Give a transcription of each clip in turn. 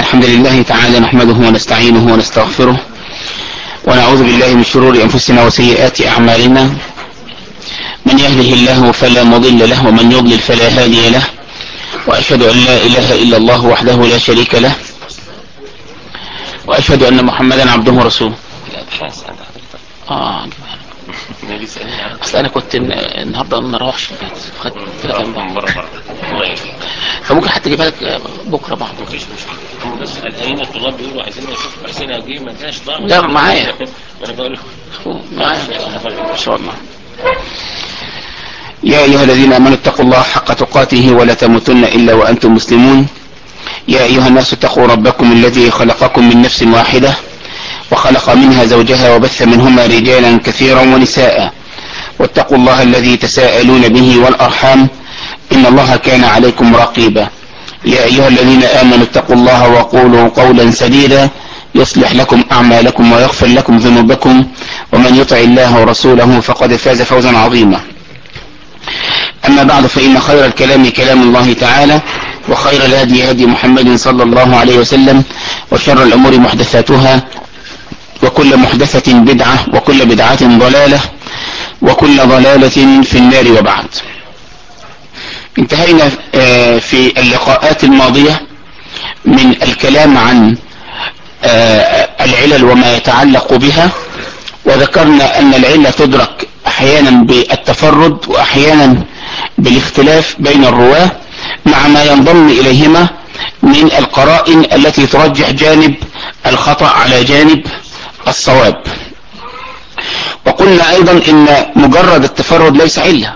الحمد لله تعالى نحمده ونستعينه ونستغفره ونعوذ بالله من شرور أنفسنا وسيئات أعمالنا من يهده الله فلا مضل له ومن يضلل فلا هادي له وأشهد أن لا إله إلا الله وحده لا شريك له وأشهد أن محمدا عبده ورسوله آه أصل أنا كنت النهاردة ما اروحش البيت خدت ثلاثة من بعض فممكن حتى اجيبها لك بكرة بعض مفيش مشكلة بس الحين الطلاب بيقولوا عايزين نشوف حسين هجيه ما كانش ضامن لا معايا انا بقول معايا ان شاء الله يا ايها الذين امنوا اتقوا الله حق تقاته ولا تموتن الا وانتم مسلمون يا ايها الناس اتقوا ربكم الذي خلقكم من نفس واحدة وخلق منها زوجها وبث منهما رجالا كثيرا ونساء واتقوا الله الذي تساءلون به والارحام ان الله كان عليكم رقيبا يا ايها الذين امنوا اتقوا الله وقولوا قولا سديدا يصلح لكم اعمالكم ويغفر لكم ذنوبكم ومن يطع الله ورسوله فقد فاز فوزا عظيما اما بعد فان خير الكلام كلام الله تعالى وخير الهدي هدي محمد صلى الله عليه وسلم وشر الامور محدثاتها وكل محدثة بدعة وكل بدعة ضلالة وكل ضلالة في النار وبعد انتهينا في اللقاءات الماضية من الكلام عن العلل وما يتعلق بها وذكرنا ان العلة تدرك احيانا بالتفرد واحيانا بالاختلاف بين الرواه مع ما ينضم اليهما من القرائن التي ترجح جانب الخطأ على جانب الصواب وقلنا ايضا ان مجرد التفرد ليس علة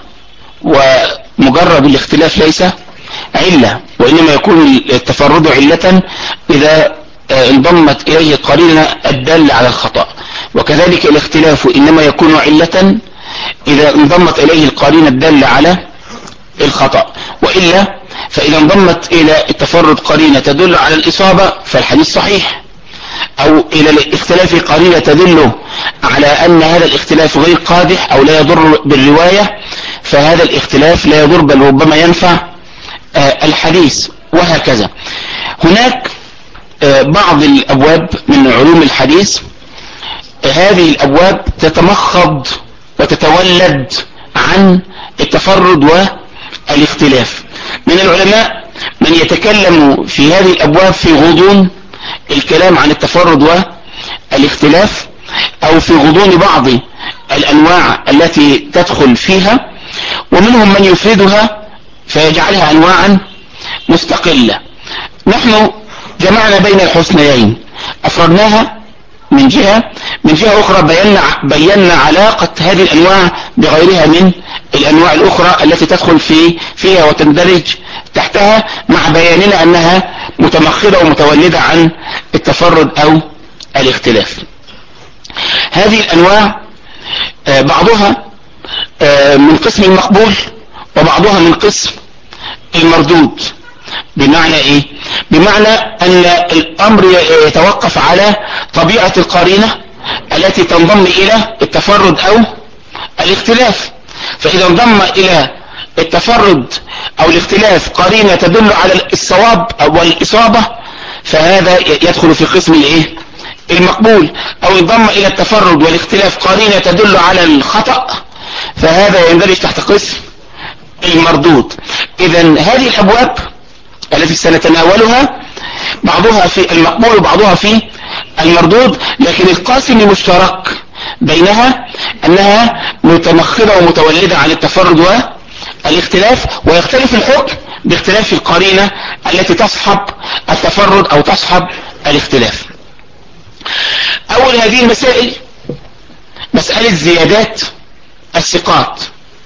ومجرد الاختلاف ليس علة وانما يكون التفرد علة اذا انضمت اليه قرينة الدالة على الخطأ وكذلك الاختلاف انما يكون علة اذا انضمت اليه القرينة الدالة على الخطأ وإلا فإذا انضمت إلى التفرد قرينة تدل على الإصابة فالحديث صحيح او الى الاختلاف قرينة تدل على ان هذا الاختلاف غير قادح او لا يضر بالرواية فهذا الاختلاف لا يضر بل ربما ينفع الحديث وهكذا هناك بعض الابواب من علوم الحديث هذه الابواب تتمخض وتتولد عن التفرد والاختلاف من العلماء من يتكلم في هذه الابواب في غضون الكلام عن التفرد والاختلاف او في غضون بعض الانواع التي تدخل فيها ومنهم من يفردها فيجعلها انواعا مستقلة نحن جمعنا بين الحسنيين افردناها من جهة من جهة اخرى بينا, بينا علاقة هذه الانواع بغيرها من الانواع الاخرى التي تدخل في فيها وتندرج تحتها مع بياننا انها متمخضة ومتولدة عن التفرد او الاختلاف هذه الانواع بعضها من قسم المقبول وبعضها من قسم المردود بمعنى ايه بمعنى ان الامر يتوقف على طبيعة القرينة التي تنضم الى التفرد او الاختلاف فاذا انضم الى التفرد او الاختلاف قرينة تدل على الصواب او الاصابة فهذا يدخل في قسم الايه المقبول او انضم الى التفرد والاختلاف قرينة تدل على الخطأ فهذا يندرج تحت قسم المردود اذا هذه الابواب التي سنتناولها بعضها في المقبول وبعضها في المردود لكن القاسم المشترك بينها انها متمخضة ومتولدة عن التفرد والاختلاف ويختلف الحكم باختلاف القرينة التي تصحب التفرد او تصحب الاختلاف اول هذه المسائل مسألة زيادات الثقات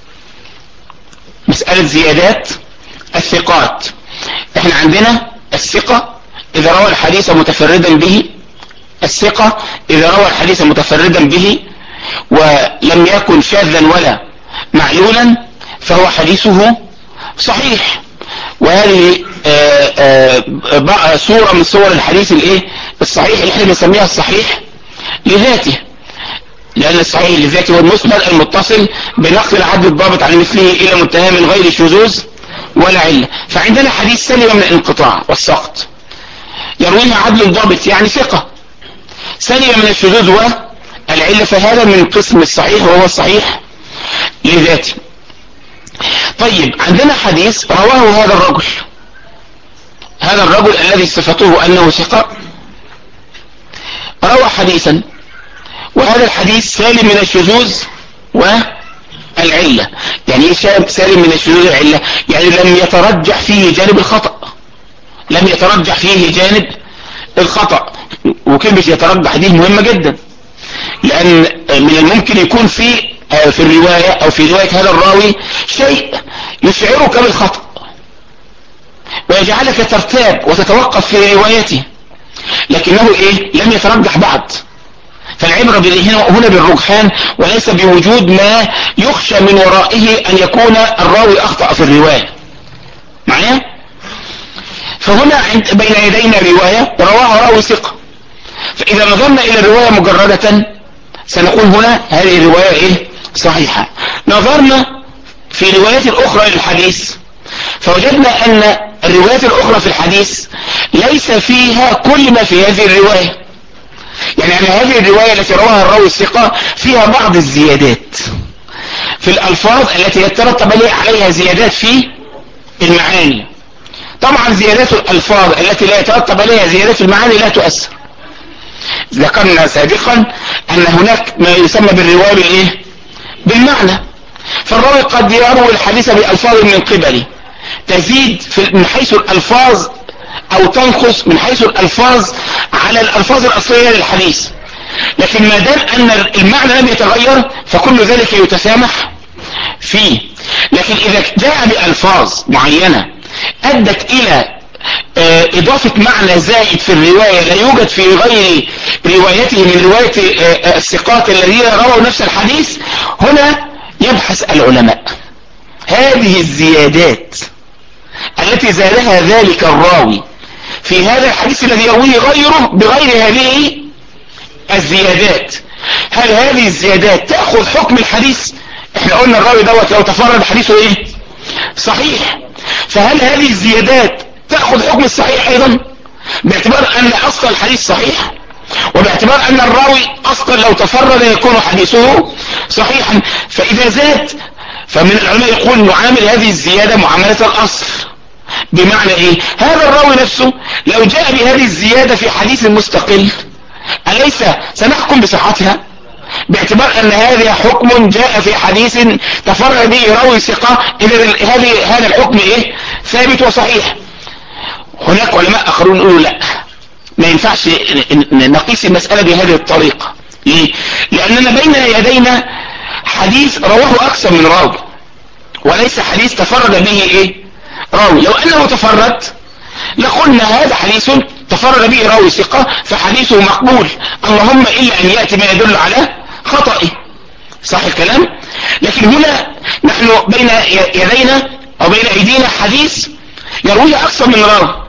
مسألة زيادات الثقات احنا عندنا الثقة اذا روى الحديث متفردا به الثقة اذا روى الحديث متفردا به ولم يكن شاذا ولا معلولا فهو حديثه صحيح وهذه آآ آآ صورة من صور الحديث الايه الصحيح اللي احنا بنسميها الصحيح لذاته لان الصحيح لذاته هو المسند المتصل بنقل العدل الضابط عن مثله الى منتهى من غير شذوذ ولا علة فعندنا حديث سلم من الانقطاع والسقط يرويها عدل ضابط يعني ثقة سلم من الشذوذ والعلة فهذا من قسم الصحيح وهو الصحيح لذاته طيب عندنا حديث رواه هذا الرجل هذا الرجل الذي صفته أنه ثقة روى حديثا وهذا الحديث سالم من الشذوذ والعلة يعني ايه سالم من الشذوذ والعلة يعني لم يترجح فيه جانب الخطأ لم يترجح فيه جانب الخطأ وكلمة يترجح دي مهمة جدا لأن من الممكن يكون في في الرواية أو في رواية هذا الراوي شيء يشعرك بالخطأ ويجعلك ترتاب وتتوقف في روايته لكنه ايه لم يترجح بعد فالعبرة هنا بالرجحان وليس بوجود ما يخشى من ورائه ان يكون الراوي اخطأ في الرواية معايا فهنا عند بين يدينا رواية رواها راوي ثقة فاذا نظرنا الى الرواية مجردة سنقول هنا هذه الرواية ايه صحيحة نظرنا في روايات الاخرى للحديث فوجدنا ان الروايات الاخرى في الحديث ليس فيها كل ما في هذه الرواية يعني أن هذه الرواية التي رواها الراوي الثقة فيها بعض الزيادات في الألفاظ التي يترتب عليها زيادات في المعاني طبعا زيادات الألفاظ التي لا يترتب عليها زيادات في المعاني لا تؤثر ذكرنا سابقا أن هناك ما يسمى بالرواية بالإيه؟ بالمعنى فالراوي قد يروي الحديث بألفاظ من قبله تزيد في من حيث الألفاظ او تنقص من حيث الالفاظ على الالفاظ الاصلية للحديث لكن ما دام ان المعنى لم يتغير فكل ذلك يتسامح فيه لكن اذا جاء بألفاظ معينة ادت الى اضافة معنى زائد في الرواية لا يوجد في غير روايته من رواية الثقات الذين رووا نفس الحديث هنا يبحث العلماء هذه الزيادات التي زادها ذلك الراوي في هذا الحديث الذي يرويه غيره بغير هذه الزيادات هل هذه الزيادات تأخذ حكم الحديث احنا قلنا الراوي دوت لو تفرد حديثه ايه صحيح فهل هذه الزيادات تأخذ حكم الصحيح ايضا باعتبار ان اصل الحديث صحيح وباعتبار ان الراوي اصلا لو تفرد يكون حديثه صحيحا فاذا زاد فمن العلماء يقول نعامل هذه الزيادة معاملة الاصل بمعنى ايه هذا الراوي نفسه لو جاء بهذه الزيادة في حديث مستقل أليس سنحكم بصحتها باعتبار ان هذا حكم جاء في حديث تفرد به راوي ثقة اذا هذه هذا الحكم ايه ثابت وصحيح هناك علماء اخرون يقولوا لا ما ينفعش نقيس المسألة بهذه الطريقة ليه لاننا بين يدينا حديث رواه اكثر من راوي وليس حديث تفرد به ايه راوي لو انه تفرد لقلنا هذا حديث تفرد به راوي ثقة فحديثه مقبول اللهم الا ان يأتي ما يدل على خطئه صح الكلام لكن هنا نحن بين يدينا او بين ايدينا حديث يرويه اكثر من راوي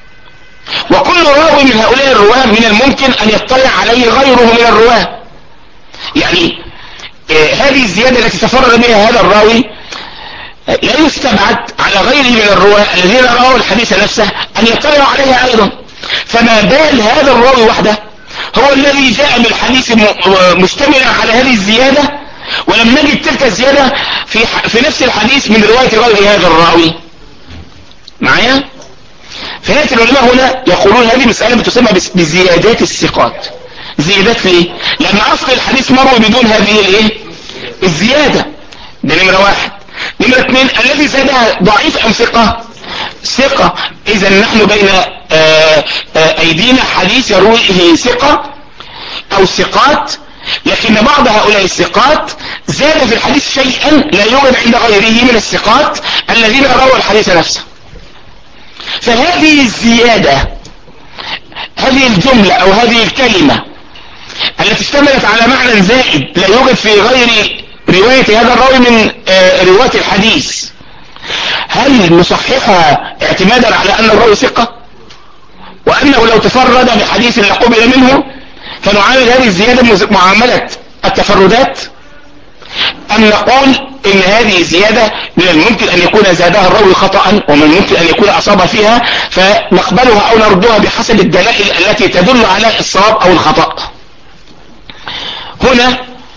وكل راوي من هؤلاء الرواه من الممكن ان يطلع عليه غيره من الرواه يعني آه هذه الزيادة التي تفرد بها هذا الراوي لا يستبعد على غيره من الرواة الذين رأوا الحديث نفسه أن يطلعوا عليها أيضا فما بال هذا الراوي وحده هو الذي جاء بالحديث مشتملا على هذه الزيادة ولم نجد تلك الزيادة في, في نفس الحديث من رواية غير هذا الراوي معايا فيأتي العلماء هنا يقولون هذه مسألة بتسمى بزيادات الثقات زيادات ليه لأن أصل الحديث مروي بدون هذه الايه الزيادة ده نمرة واحد نمرة اثنين الذي زادها ضعيف ام ثقة ثقة اذا نحن بين آآ آآ ايدينا حديث يرويه ثقة او ثقات لكن بعض هؤلاء الثقات زاد في الحديث شيئا لا يوجد عند غيره من الثقات الذين رووا الحديث نفسه فهذه الزيادة هذه الجملة او هذه الكلمة التي اشتملت على معنى زائد لا يوجد في غير رواية هذا الراوي من رواية الحديث هل نصححها اعتمادا على ان الراوي ثقة وانه لو تفرد بحديث لقبل منه فنعامل هذه الزيادة معاملة التفردات ام نقول ان هذه زيادة من الممكن ان يكون زادها الراوي خطأ ومن الممكن ان يكون اصاب فيها فنقبلها او نردها بحسب الدلائل التي تدل على الصواب او الخطأ هنا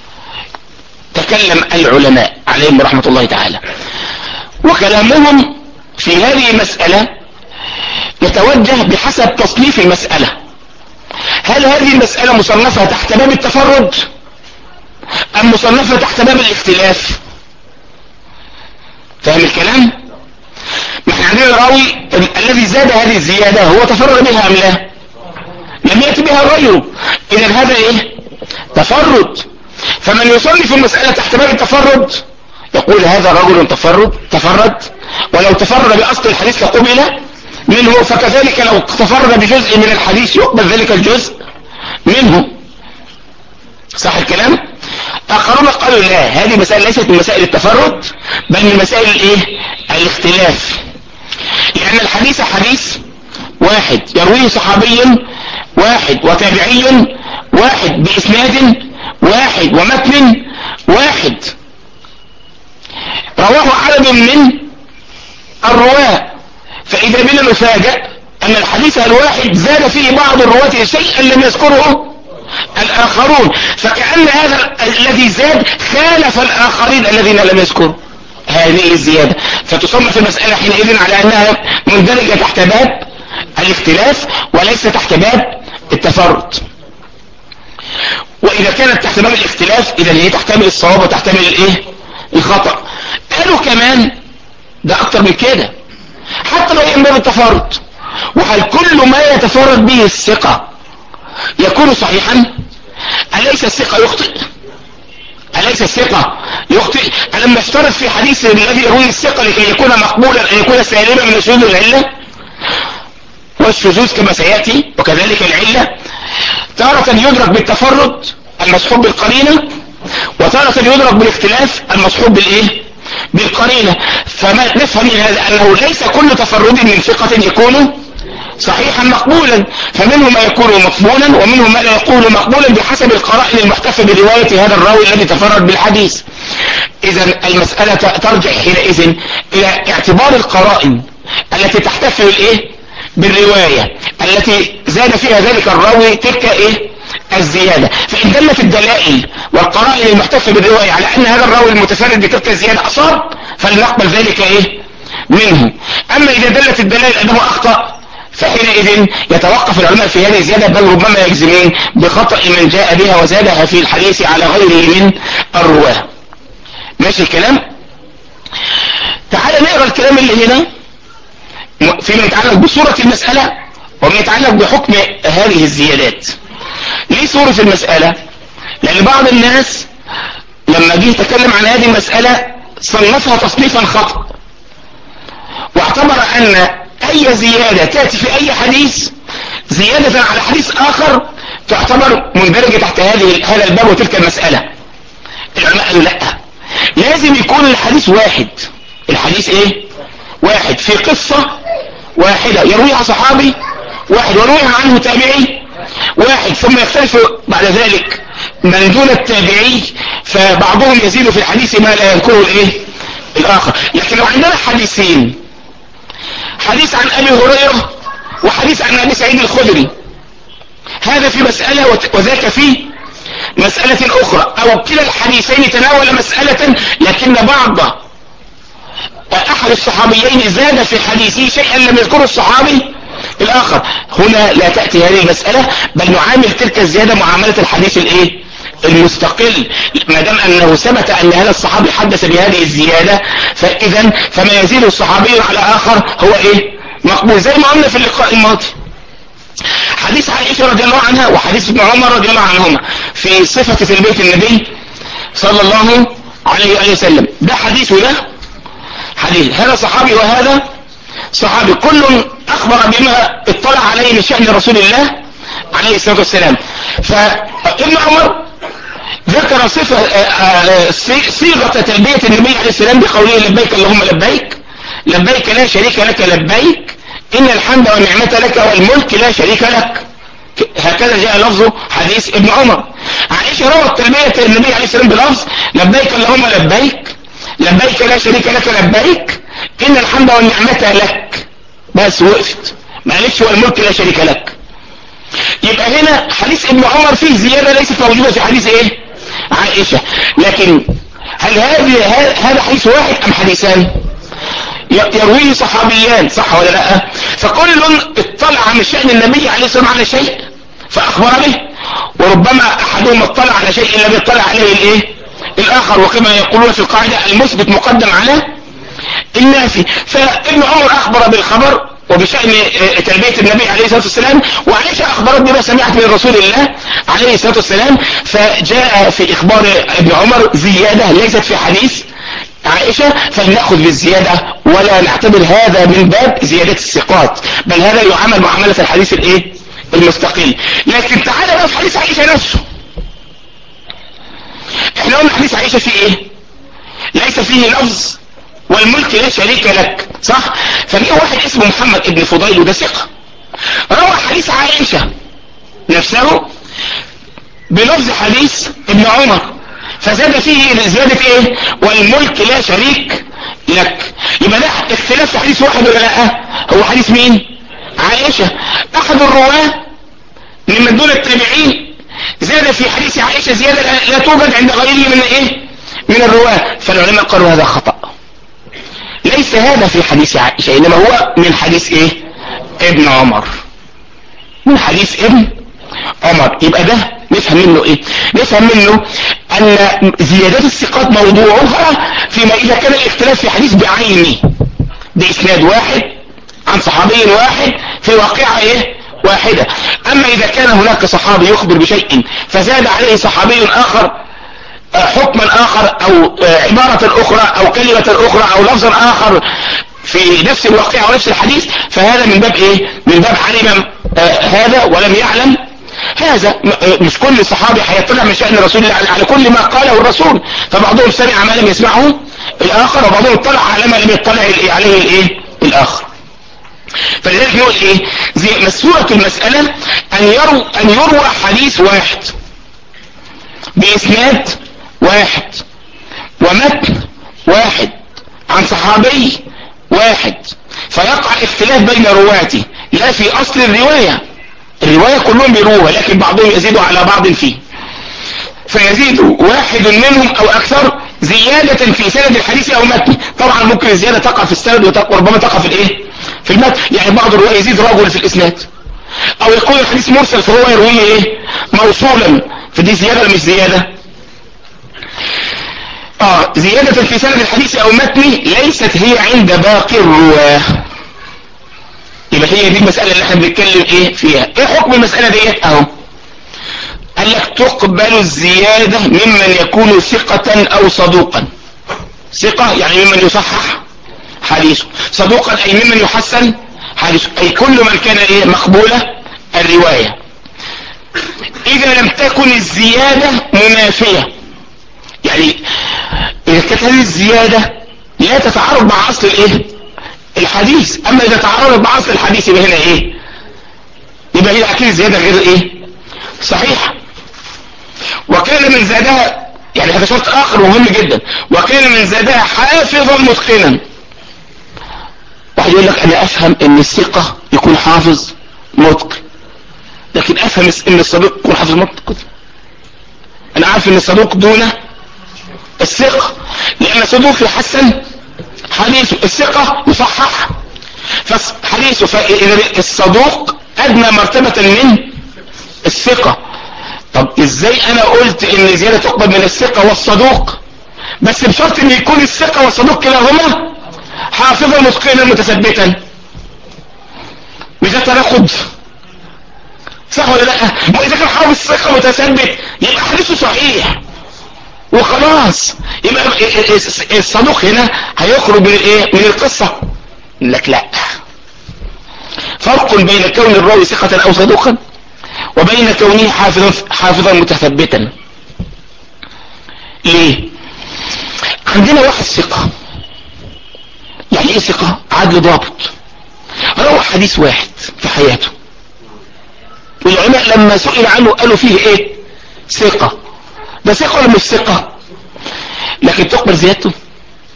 تكلم العلماء عليهم رحمة الله تعالى وكلامهم في هذه المسألة يتوجه بحسب تصنيف المسألة هل هذه المسألة مصنفة تحت باب التفرد ام مصنفة تحت باب الاختلاف فاهم الكلام ما احنا عندنا راوي الذي زاد هذه الزيادة هو تفرد بها ام لا لم يأتي بها غيره اذا هذا ايه تفرد فمن يصنف المسألة تحت باب التفرد يقول هذا رجل تفرد تفرد ولو تفرد بأصل الحديث لقبل منه فكذلك لو تفرد بجزء من الحديث يقبل ذلك الجزء منه صح الكلام اخرون قالوا لا هذه مسائل ليست من مسائل التفرد بل من مسائل الايه الاختلاف لان الحديث حديث واحد يرويه صحابي واحد وتابعي واحد باسناد واحد ومتن واحد رواه عدد من الرواة فاذا بنا نفاجأ ان الحديث الواحد زاد فيه بعض الرواة شيئا لم يذكره الاخرون فكأن هذا الذي زاد خالف الاخرين الذين لم يذكروا هذه الزيادة فتصنف المسألة حينئذ على انها مندرجة تحت باب الاختلاف وليس تحت باب التفرد واذا كانت تحت باب الاختلاف اذا هي تحتمل الصواب وتحتمل الايه الخطأ قالوا كمان ده اكتر من كده حتى لو هي من باب التفرد وهل كل ما يتفرد به الثقة يكون صحيحا أليس الثقة يخطئ أليس الثقة يخطئ ألم اشترط في حديث الذي يروي الثقة لكي يكون مقبولا أن يكون سالما من الشذوذ العلة والشذوذ كما سيأتي وكذلك العلة تارة يدرك بالتفرد المصحوب بالقرينة وتارة يدرك بالاختلاف المصحوب بالايه بالقرينة فما نفهم من هذا انه ليس كل تفرد من ثقة يكون صحيحا مقبولا فمنه ما يكون مقبولا ومنه ما لا يكون مقبولا بحسب القرائن المحتفى برواية هذا الراوي الذي تفرد بالحديث اذا المسألة ترجع حينئذ الى اعتبار القرائن التي تحتفل الايه بالرواية التي زاد فيها ذلك الراوي تلك ايه الزيادة فإن دلت الدلائل والقرائن المحتفة بالرواية على أن هذا الراوي المتفرد بتلك الزيادة أصاب فلنقبل ذلك إيه منه أما إذا دلت الدلائل أنه أخطأ فحينئذ يتوقف العلماء في هذه الزيادة بل ربما يجزمين بخطأ من جاء بها وزادها في الحديث على غيره من الرواه ماشي الكلام تعال نقرأ الكلام اللي هنا فيما يتعلق بصورة المسألة وما يتعلق بحكم هذه الزيادات ليه صورة المسألة لان بعض الناس لما جه يتكلم عن هذه المسألة صنفها تصنيفا خطأ واعتبر ان اي زيادة تأتي في اي حديث زيادة على حديث اخر تعتبر مندرجة تحت هذه هذا الباب وتلك المسألة العلماء قالوا لا لازم يكون الحديث واحد الحديث ايه واحد في قصة واحدة يرويها صحابي واحد ويرويها عنه تابعي واحد ثم يختلف بعد ذلك من دون التابعي فبعضهم يزيد في الحديث ما لا يذكره الايه الاخر لكن لو عندنا حديثين حديث عن ابي هريرة وحديث عن ابي سعيد الخدري هذا في مسألة وذاك في مسألة اخرى او كلا الحديثين تناول مسألة لكن بعض احد الصحابيين زاد في حديثه شيئا لم يذكره الصحابي الاخر هنا لا تأتي هذه المسألة بل نعامل تلك الزيادة معاملة الحديث الايه المستقل ما دام انه ثبت ان هذا الصحابي حدث بهذه الزيادة فاذا فما يزيد الصحابي على اخر هو ايه مقبول زي ما قلنا في اللقاء الماضي حديث عائشة رضي الله عنها وحديث ابن عمر رضي الله عنهما في صفة في البيت النبي صلى الله عليه وآله وسلم ده حديث وده حديث هذا صحابي وهذا صحابي كل اخبر بما اطلع عليه من شأن رسول الله عليه الصلاة والسلام فابن عمر ذكر صفة صيغة تلبية النبي عليه السلام بقوله لبيك اللهم لبيك لبيك لا شريك لك لبيك ان الحمد والنعمة لك والملك لا شريك لك هكذا جاء لفظ حديث ابن عمر عائشة روت تلبية النبي عليه السلام بلفظ لبيك اللهم لبيك لبيك لا شريك لك لبيك ان الحمد والنعمة لك بس وقفت ما قالتش والملك لا شريك لك يبقى هنا حديث ابن عمر فيه زيادة ليست موجودة في حديث ايه عائشة لكن هل هذه هذا حديث واحد ام حديثان يرويه صحابيان صح ولا لا فكل اطلع من شأن النبي عليه الصلاة والسلام على شيء فاخبر به وربما احدهم اطلع على شيء لم يطلع عليه الايه الاخر وكما يقولون في القاعدة المثبت مقدم على النافي فابن عمر اخبر بالخبر وبشأن تلبية النبي عليه الصلاة والسلام وعائشة اخبرت بما سمعت من رسول الله عليه الصلاة والسلام فجاء في اخبار ابن عمر زيادة ليست في حديث عائشة فلنأخذ بالزيادة ولا نعتبر هذا من باب زيادة الثقات بل هذا يعامل معاملة الحديث الايه المستقل لكن تعالى بقى في حديث عائشة نفسه احنا قلنا حديث عائشة فيه ايه ليس فيه لفظ والملك لا شريك لك صح فجاء واحد اسمه محمد ابن فضيل وده ثقة روى حديث عائشة نفسه بلفظ حديث ابن عمر فزاد فيه زيادة ايه والملك لا شريك لك يبقى ده اختلاف في حديث واحد ولا لا هو حديث مين عائشة احد الرواه ممن دون التابعين زاد في حديث عائشة زيادة لا توجد عند غيره من ايه من الرواه فالعلماء قالوا هذا خطأ ليس هذا في حديث عائشة انما هو من حديث ايه ابن عمر من حديث ابن عمر يبقى ده نفهم منه ايه نفهم منه ان زيادات الثقات موضوعها فيما اذا كان الاختلاف في حديث بعينه باسناد واحد عن صحابي واحد في واقعة ايه واحدة اما اذا كان هناك صحابي يخبر بشيء فزاد عليه صحابي اخر حكما اخر او عبارة اخرى او كلمة اخرى او لفظا اخر في نفس الواقع ونفس الحديث فهذا من باب ايه من باب علم هذا ولم يعلم هذا مش كل صحابي هيطلع من شأن رسول الله على كل ما قاله الرسول فبعضهم سمع ما لم يسمعه الاخر وبعضهم اطلع على ما لم يطلع عليه الايه الاخر فلذلك نقول ايه زي مسؤولة المسألة ان يرو ان يروى حديث واحد باسناد واحد ومتن واحد عن صحابي واحد فيقع اختلاف بين رواته لا في اصل الرواية الرواية كلهم بيروها لكن بعضهم يزيد على بعض فيه فيزيد واحد منهم او اكثر زيادة في سند الحديث او متن طبعا ممكن الزيادة تقع في السند وربما تقع في الايه في المتن يعني بعض الرواية يزيد رجل في الاسناد او يكون الحديث مرسل فهو يرويه ايه موصولا فدي زيادة ولا مش زيادة اه زيادة في سند الحديث او متنه ليست هي عند باقي الرواه يبقى هي دي المسألة اللي احنا بنتكلم ايه فيها ايه حكم المسألة ديت اهو قال لك تقبل الزيادة ممن يكون ثقة او صدوقا ثقة يعني ممن يصحح حديثه صدوقا اي ممن يحسن حديثه اي كل من كان ايه مقبولة الرواية اذا لم تكن الزيادة منافية يعني اذا كانت هذه الزيادة لا تتعارض مع اصل الايه الحديث اما اذا تعارضت مع اصل الحديث يبقى هنا ايه يبقى هنا اكيد الزيادة غير ايه صحيح وكان من زادها يعني هذا شرط اخر مهم جدا وكان من زادها حافظا متقنا واحد يقول لك انا افهم ان الثقة يكون حافظ متقن لكن افهم ان الصدوق يكون حافظ متقن انا عارف ان الصدوق دون الثقة لان الصدوق يحسن حديثه الثقة يصحح فحديثه فإذا الصدوق ادنى مرتبة من الثقة طب ازاي انا قلت ان زيادة تقبل من الثقة والصدوق بس بشرط ان يكون الثقة والصدوق كلاهما حافظا متقنا متثبتا مش ده تناقض صح ولا لا واذا كان حافظ ثقة متثبت يبقى حديثه صحيح وخلاص يبقى الصدوق هنا هيخرج من الايه من القصة لك لا فرق بين كون الراوي ثقة او صدوقا وبين كونه حافظا حافظا متثبتا ليه عندنا واحد ثقة يعني ايه ثقة عدل ضابط روى حديث واحد في حياته والعلماء لما سئل عنه قالوا فيه ايه ثقة ده ثقة ولا مش ثقة لكن تقبل زيادته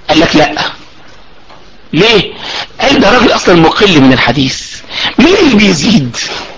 قال لك لا ليه قال ده راجل اصلا مقل من الحديث مين اللي بيزيد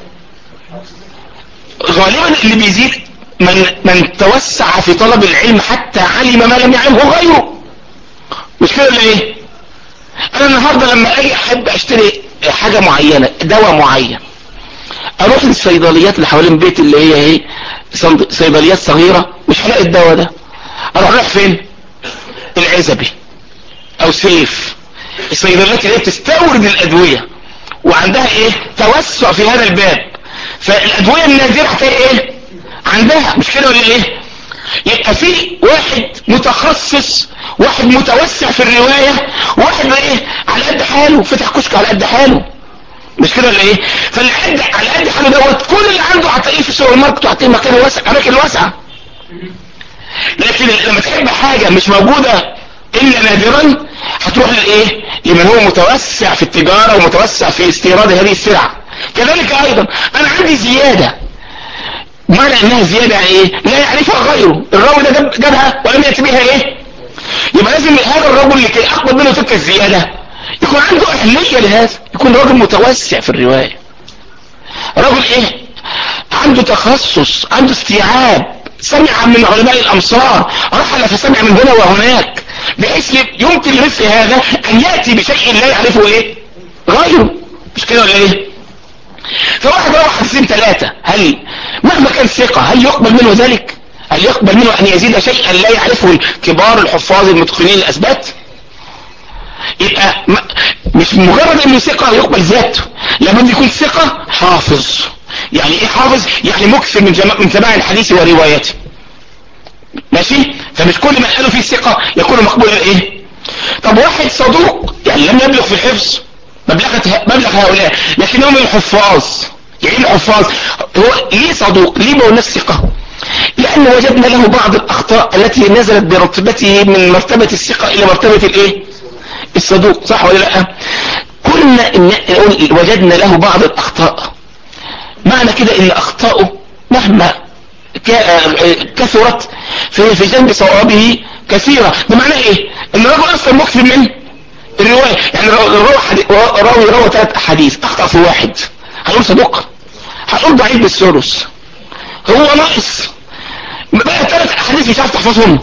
غالبا اللي بيزيد من, من توسع في طلب العلم حتى علم ما لم يعلمه غيره مش كده ولا ايه انا النهاردة لما اجي احب اشتري حاجة معينة دواء معين اروح للصيدليات اللي حوالين بيت اللي هي ايه صيدليات صغيرة مش هلاقي الدواء ده اروح رايح فين العزبي او سيف الصيدليات اللي هي بتستورد الادوية وعندها ايه توسع في هذا الباب فالادوية النادرة هتلاقي ايه عندها مش كده ولا ايه يبقى في واحد متخصص واحد متوسع في الرواية واحد ايه على قد حاله فتح كشك على قد حاله مش كده ولا ايه فاللي قد على قد حاله دوت كل اللي عنده هتلاقيه في السوبر ماركت وهتلاقيه مكان واسع اماكن واسعه لكن لما تحب حاجه مش موجوده الا نادرا هتروح للايه لمن هو متوسع في التجاره ومتوسع في استيراد هذه السلعه كذلك ايضا انا عندي زياده معنى انها زيادة يعني ايه لا يعرفها غيره الراوي ده جاب جابها ولم يأتي بها ايه يبقى لازم هذا الرجل لكي اقبل منه تلك الزيادة يكون عنده اهلية لهذا يكون راجل متوسع في الرواية رجل ايه عنده تخصص عنده استيعاب سمع من علماء الامصار رحل فسمع من هنا وهناك بحيث يمكن لمثل هذا ان يأتي بشيء لا يعرفه ايه غيره مش كده ولا ايه فواحد روح حديثين ثلاثة هل مهما كان ثقة هل يقبل منه ذلك هل يقبل منه ان يزيد شيئا لا يعرفه كبار الحفاظ المتقنين الاسبات يبقى مش مجرد انه ثقة يقبل ذاته لابد يكون ثقة حافظ يعني ايه حافظ يعني مكثر من جماع من سماع الحديث وروايته ماشي فمش كل ما قالوا فيه ثقة يكون مقبولا ايه طب واحد صدوق يعني لم يبلغ في الحفظ مبلغة مبلغ هؤلاء لكن هم الحفاظ يعني الحفاظ هو ليه صدوق ليه ما الناس ثقة لان وجدنا له بعض الاخطاء التي نزلت برتبته من مرتبة الثقة الى مرتبة الايه الصدوق صح ولا لا كنا إن وجدنا له بعض الاخطاء معنى كده ان اخطاؤه مهما كثرت في في جنب صوابه كثيرة ده معناه ايه ان الرجل اصلا مكثر من الرواية يعني راوي روى ثلاث احاديث اخطأ في واحد هنقول صدوق هنقول ضعيف بالثلث هو ناقص بقى ثلاث احاديث مش عارف تحفظهم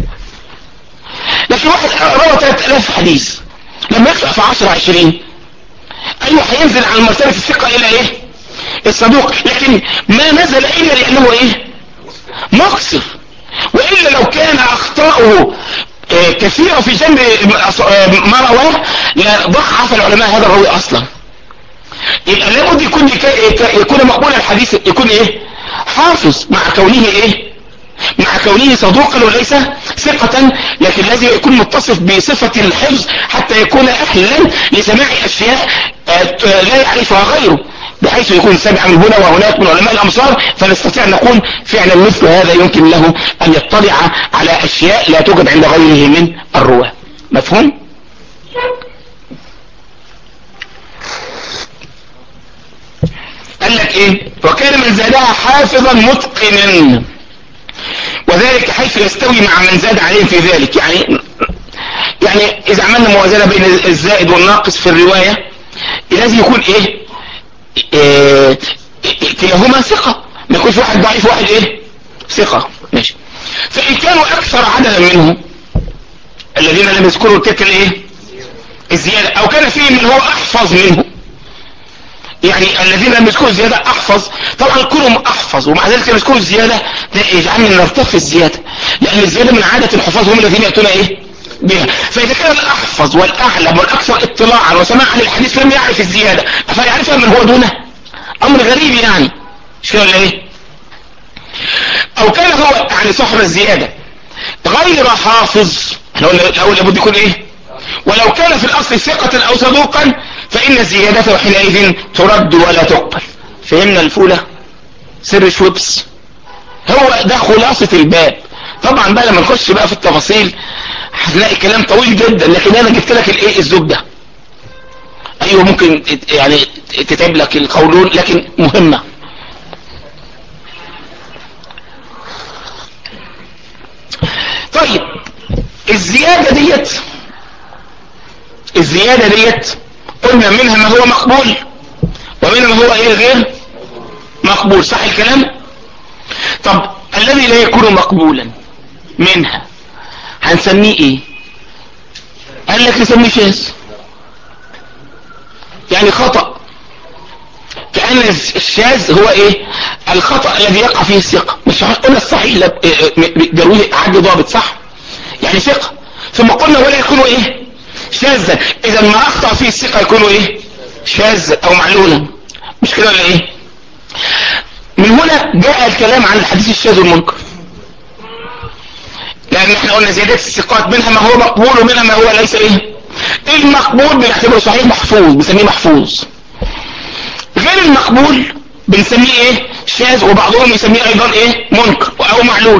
لكن واحد روى 3000 حديث لما يقرأ في 10 20 ايوه هينزل عن مرتبة الثقة الى ايه الصدوق لكن ما نزل الا لانه ايه مقصر والا لو كان اخطاؤه كثيرة في جنب ما رواه لضعف العلماء هذا الراوي اصلا يبقى لابد يكون يكون مقبول الحديث يكون ايه حافظ مع كونه ايه مع كونه صدوقا وليس ثقة لكن لازم يكون متصف بصفة الحفظ حتى يكون اهلا لسماع اشياء لا يعرفها غيره بحيث يكون سمع من هنا وهناك من علماء الامصار فنستطيع ان نقول فعلا مثل هذا يمكن له ان يطلع على اشياء لا توجد عند غيره من الرواه مفهوم قال لك ايه وكان من زادها حافظا متقنا وذلك حيث يستوي مع من زاد عليه في ذلك يعني يعني اذا عملنا موازنة بين الزائد والناقص في الرواية لازم يكون ايه إيه كلاهما ثقة ما يكونش واحد ضعيف واحد ايه ثقة ماشي فإن كانوا أكثر عددا منهم الذين لم يذكروا تلك الايه الزيادة أو كان فيهم من هو أحفظ منه يعني الذين لم يذكروا الزيادة أحفظ طبعا كلهم أحفظ ومع ذلك لم يذكروا الزيادة يجعلنا نرتف في الزيادة لأن الزيادة من عادة الحفاظ هم الذين يأتون ايه بها فإذا كان الأحفظ والأعلم والأكثر اطلاعا وسماعا للحديث لم يعرف الزيادة فيعرفها من هو دونه أمر غريب يعني مش كده ولا ايه أو كان هو يعني صاحب الزيادة غير حافظ احنا قلنا الأول لابد يكون ايه ولو كان في الأصل ثقة أو صدوقا فإن الزيادة حينئذ ترد ولا تقبل فهمنا الفولة سر شويبس هو ده خلاصة الباب طبعا بقى لما نخش بقى في التفاصيل هتلاقي كلام طويل جدا لكن انا جبت لك الايه الزبدة ايوه ممكن يعني تتعب لك القولون لكن مهمة طيب الزيادة ديت الزيادة ديت قلنا منها ما هو مقبول ومنها ما هو ايه غير مقبول صح الكلام طب الذي لا يكون مقبولا منها هنسميه ايه قال لك نسميه شاذ يعني خطأ كأن الشاذ هو ايه الخطأ الذي يقع فيه الثقة مش قلنا الصحيح بيرويه عد ضابط صح يعني ثقة ثم قلنا ولا يكون ايه شاذا اذا ما اخطأ فيه الثقة يكون ايه شاذ او معلولا مش كده ولا ايه من هنا جاء الكلام عن الحديث الشاذ والمنكر لان احنا قلنا زيادات الثقات منها ما هو مقبول ومنها ما هو ليس ايه المقبول بنعتبره صحيح محفوظ بنسميه محفوظ غير المقبول بنسميه ايه شاذ وبعضهم يسميه ايضا ايه منكر او معلول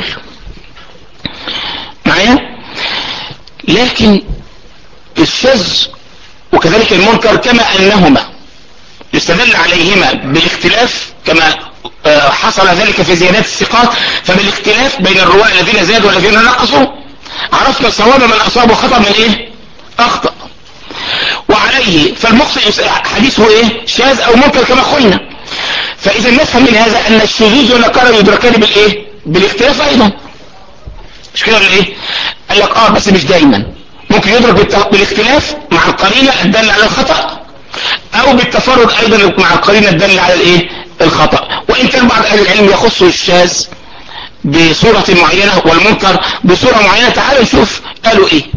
معايا لكن الشاذ وكذلك المنكر كما انهما يستدل عليهما بالاختلاف كما حصل ذلك في زيادات الثقات فبالاختلاف بين الرواة الذين زادوا والذين نقصوا عرفنا صواب من اصاب خطأ من ايه اخطأ وعليه فالمخطئ حديثه ايه شاذ او منكر كما قلنا فاذا نفهم من هذا ان الشذوذ والنكارة يدركان بالايه بالاختلاف ايضا مش كده ولا ايه قال لك اه بس مش دايما ممكن يدرك بالاختلاف مع القرينة الدالة على الخطأ او بالتفرد ايضا مع القرينة الدالة على الايه الخطأ وان كان بعض اهل العلم يخص الشاذ بصورة معينة والمنكر بصورة معينة تعالوا نشوف قالوا ايه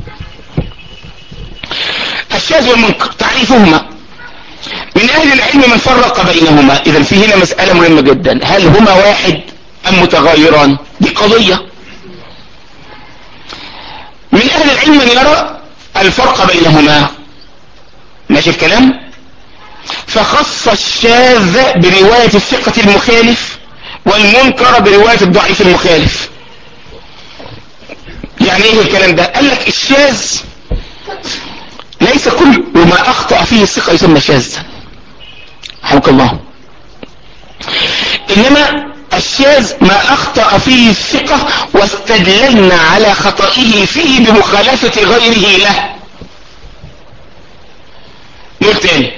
الشاذ والمنكر تعريفهما من اهل العلم من فرق بينهما اذا في هنا مسألة مهمة جدا هل هما واحد ام متغيران دي قضية من اهل العلم من يرى الفرق بينهما ماشي الكلام فخص الشاذ برواية الثقة المخالف والمنكر برواية الضعيف المخالف يعني ايه الكلام ده قال لك الشاذ ليس كل ما اخطأ فيه الثقة يسمى شاذا حمك الله انما الشاذ ما اخطأ فيه الثقة واستدللنا على خطئه فيه بمخالفة غيره له نقول تاني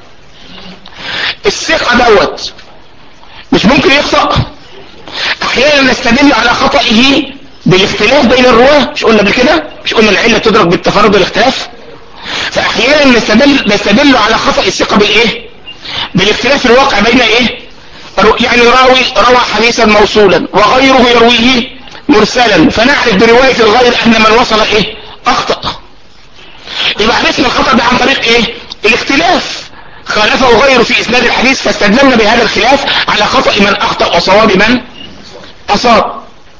الثقة دوت مش ممكن يخطأ احيانا نستدل على خطئه بالاختلاف بين الرواه مش قلنا قبل كده مش قلنا العلة تدرك بالتفرد والاختلاف فاحيانا نستدل نستدل على خطأ الثقة بالايه بالاختلاف الواقع بين ايه يعني راوي روى حديثا موصولا وغيره يرويه مرسلا فنعرف برواية الغير ان من وصل ايه اخطأ يبقى عرفنا الخطأ ده عن طريق ايه الاختلاف خالفه غيره في اسناد الحديث فاستدلنا بهذا الخلاف على خطأ من اخطأ وصواب من اصاب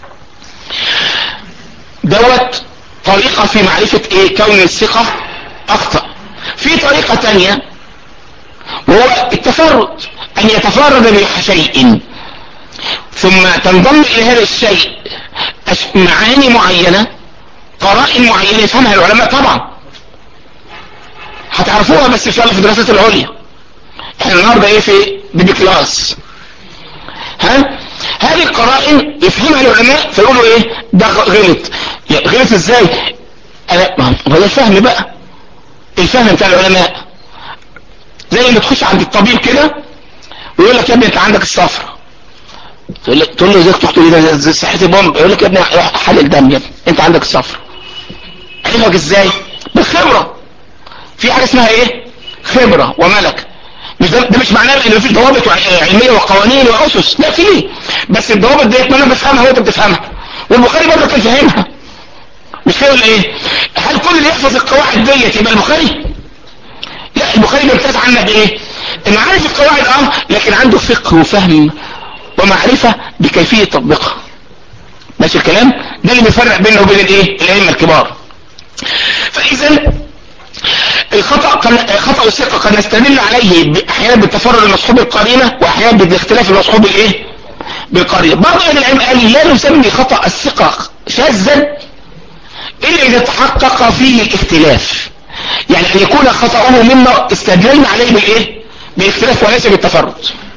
دوت طريقة في معرفة ايه كون الثقة اخطأ في طريقة تانية وهو التفرد ان يتفرد بشيء ثم تنضم الى هذا الشيء معاني معينة قرائن معينة يفهمها العلماء طبعا هتعرفوها بس ان شاء الله في الدراسات العليا احنا النهاردة ايه في بيبي كلاس ها هذه القرائن يفهمها العلماء فيقولوا ايه ده غلط غلط ازاي انا ما هو ده الفهم بقى الفهم بتاع العلماء زي ما تخش عند الطبيب كده ويقول لك يا ابني انت عندك الصفرة تقول له تقول له ازاي تروح تقول لي ده صحتي بومب يقول لك يا ابني روح حلل دم يا ابني انت عندك الصفرة عرفك ازاي بالخبرة في حاجة اسمها ايه خبرة وملك مش ده, ده مش معناه ان مفيش ضوابط علمية وقوانين واسس لا في بس الضوابط ديت ما انا بفهمها وانت بتفهمها والبخاري برضه كان فاهمها مش كده ولا ايه هل كل اللي يحفظ القواعد ديت يبقى البخاري لا البخاري بيمتاز عنا بايه انه عارف القواعد اه لكن عنده فقه وفهم ومعرفة بكيفية تطبيقها ماشي الكلام ده اللي بيفرق بينه وبين الايه الائمه الكبار فاذا الخطأ قد خطأ الثقة قد نستدل عليه احيانا بالتفرد المصحوب القرينة واحيانا بالاختلاف المصحوب بالايه بالقرينة بعض اهل العلم قال لا نسمي خطأ الثقة شاذا الا اذا تحقق فيه الاختلاف يعني ان يكون خطأه مما استدللنا عليه بالايه بالاختلاف وليس بالتفرد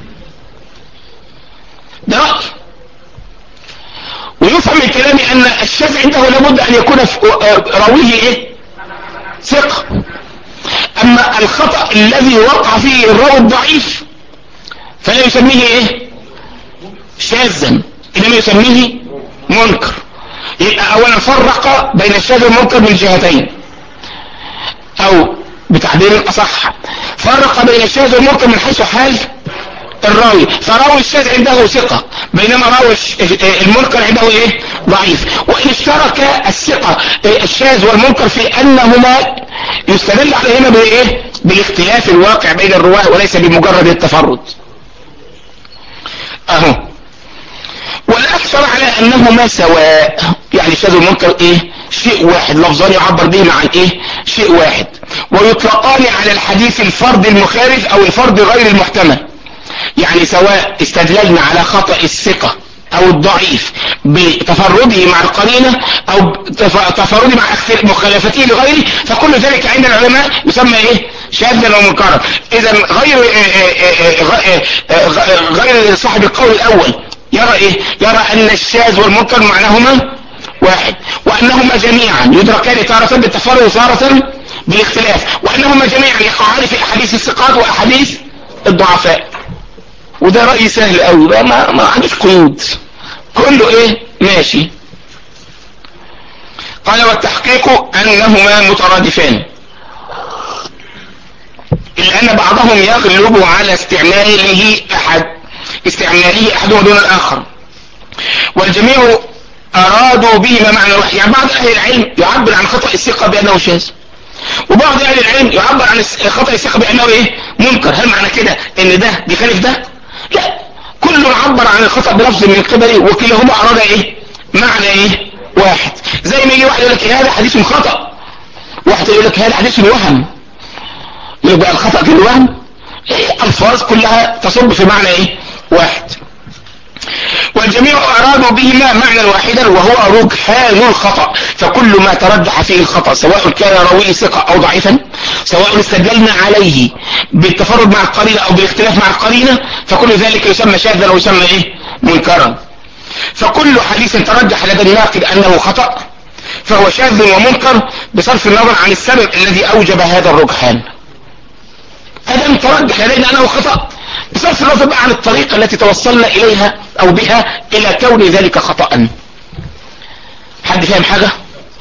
ده رأي ويفهم من كلامي ان الشاذ عنده لابد ان يكون راويه ايه ثقة اما الخطأ الذي وقع فيه الراوي الضعيف فلا يسميه ايه شاذا انما يسميه منكر يبقى اولا فرق بين الشاذ والمنكر من جهتين او بتعبير اصح فرق بين الشاذ والمنكر من حيث حال الراوي فراوي الشاذ عنده ثقة بينما راوي المنكر عنده ايه ضعيف وان اشترك الثقة الشاذ والمنكر في انهما يستدل عليهما بايه بالاختلاف الواقع بين الرواه وليس بمجرد التفرد اهو والاكثر على انهما سواء يعني الشاذ والمنكر ايه شيء واحد لفظان يعبر به عن ايه شيء واحد ويطلقان على الحديث الفرد المخالف او الفرد غير المحتمل يعني سواء استدللنا على خطأ الثقة او الضعيف بتفرده مع القرينة او تفرده مع مخالفته لغيره فكل ذلك عند العلماء يسمى ايه شاذا ومنكرا اذا غير غير صاحب القول الاول يرى ايه يرى ان الشاذ والمنكر معناهما واحد وانهما جميعا يدركان تارة بالتفرد وتارة بالاختلاف وانهما جميعا يقعان في احاديث الثقات واحاديث الضعفاء وده رأي سهل قوي بقى ما, ما عندوش قيود كله ايه ماشي قال والتحقيق انهما مترادفان الا ان بعضهم يغلب على استعماله احد استعماله احدهما دون الاخر والجميع ارادوا بهما معنى واحد يعني بعض اهل العلم يعبر عن خطأ الثقة بانه شاذ وبعض اهل العلم يعبر عن خطأ الثقة بانه ايه منكر هل معنى كده ان ده بيخالف ده لا كل عبر عن الخطأ بلفظ من قبله وكلاهما اراد ايه معنى ايه واحد زي ما يجي واحد يقول لك هذا حديث خطأ واحد يقول لك هذا حديث وهم يبقى الخطأ في الوهم إيه الفاظ كلها تصب في معنى ايه واحد والجميع ارادوا بهما معنى واحدا وهو رجحان الخطأ فكل ما ترجح فيه الخطأ سواء كان راويه ثقة او ضعيفا سواء استدللنا عليه بالتفرد مع القرينة او بالاختلاف مع القرينة فكل ذلك يسمى شاذا ويسمى ايه منكرا فكل حديث ترجح لدى الناقد انه خطأ فهو شاذ ومنكر بصرف النظر عن السبب الذي اوجب هذا الرجحان ادم ترجح لدينا انه خطأ بصرف النظر بقى عن الطريقة التي توصلنا اليها او بها الى كون ذلك خطأ حد فاهم حاجة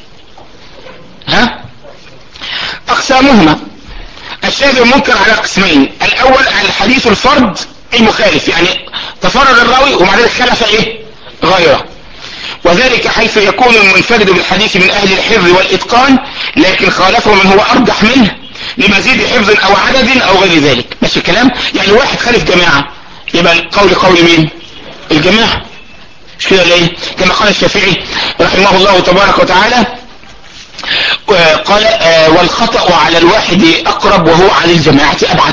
ها اقسامهما الشاذ المنكر على قسمين الاول الحديث الفرد المخالف يعني تفرد الراوي ومع ذلك خلف ايه غيره وذلك حيث يكون المنفرد بالحديث من اهل الحفظ والاتقان لكن خالفه من هو ارجح منه لمزيد حفظ او عدد او غير ذلك ماشي الكلام يعني واحد خالف جماعة يبقى القول قول مين الجماعة مش كده ليه كما قال الشافعي رحمه الله تبارك وتعالى قال والخطأ على الواحد اقرب وهو على الجماعة ابعد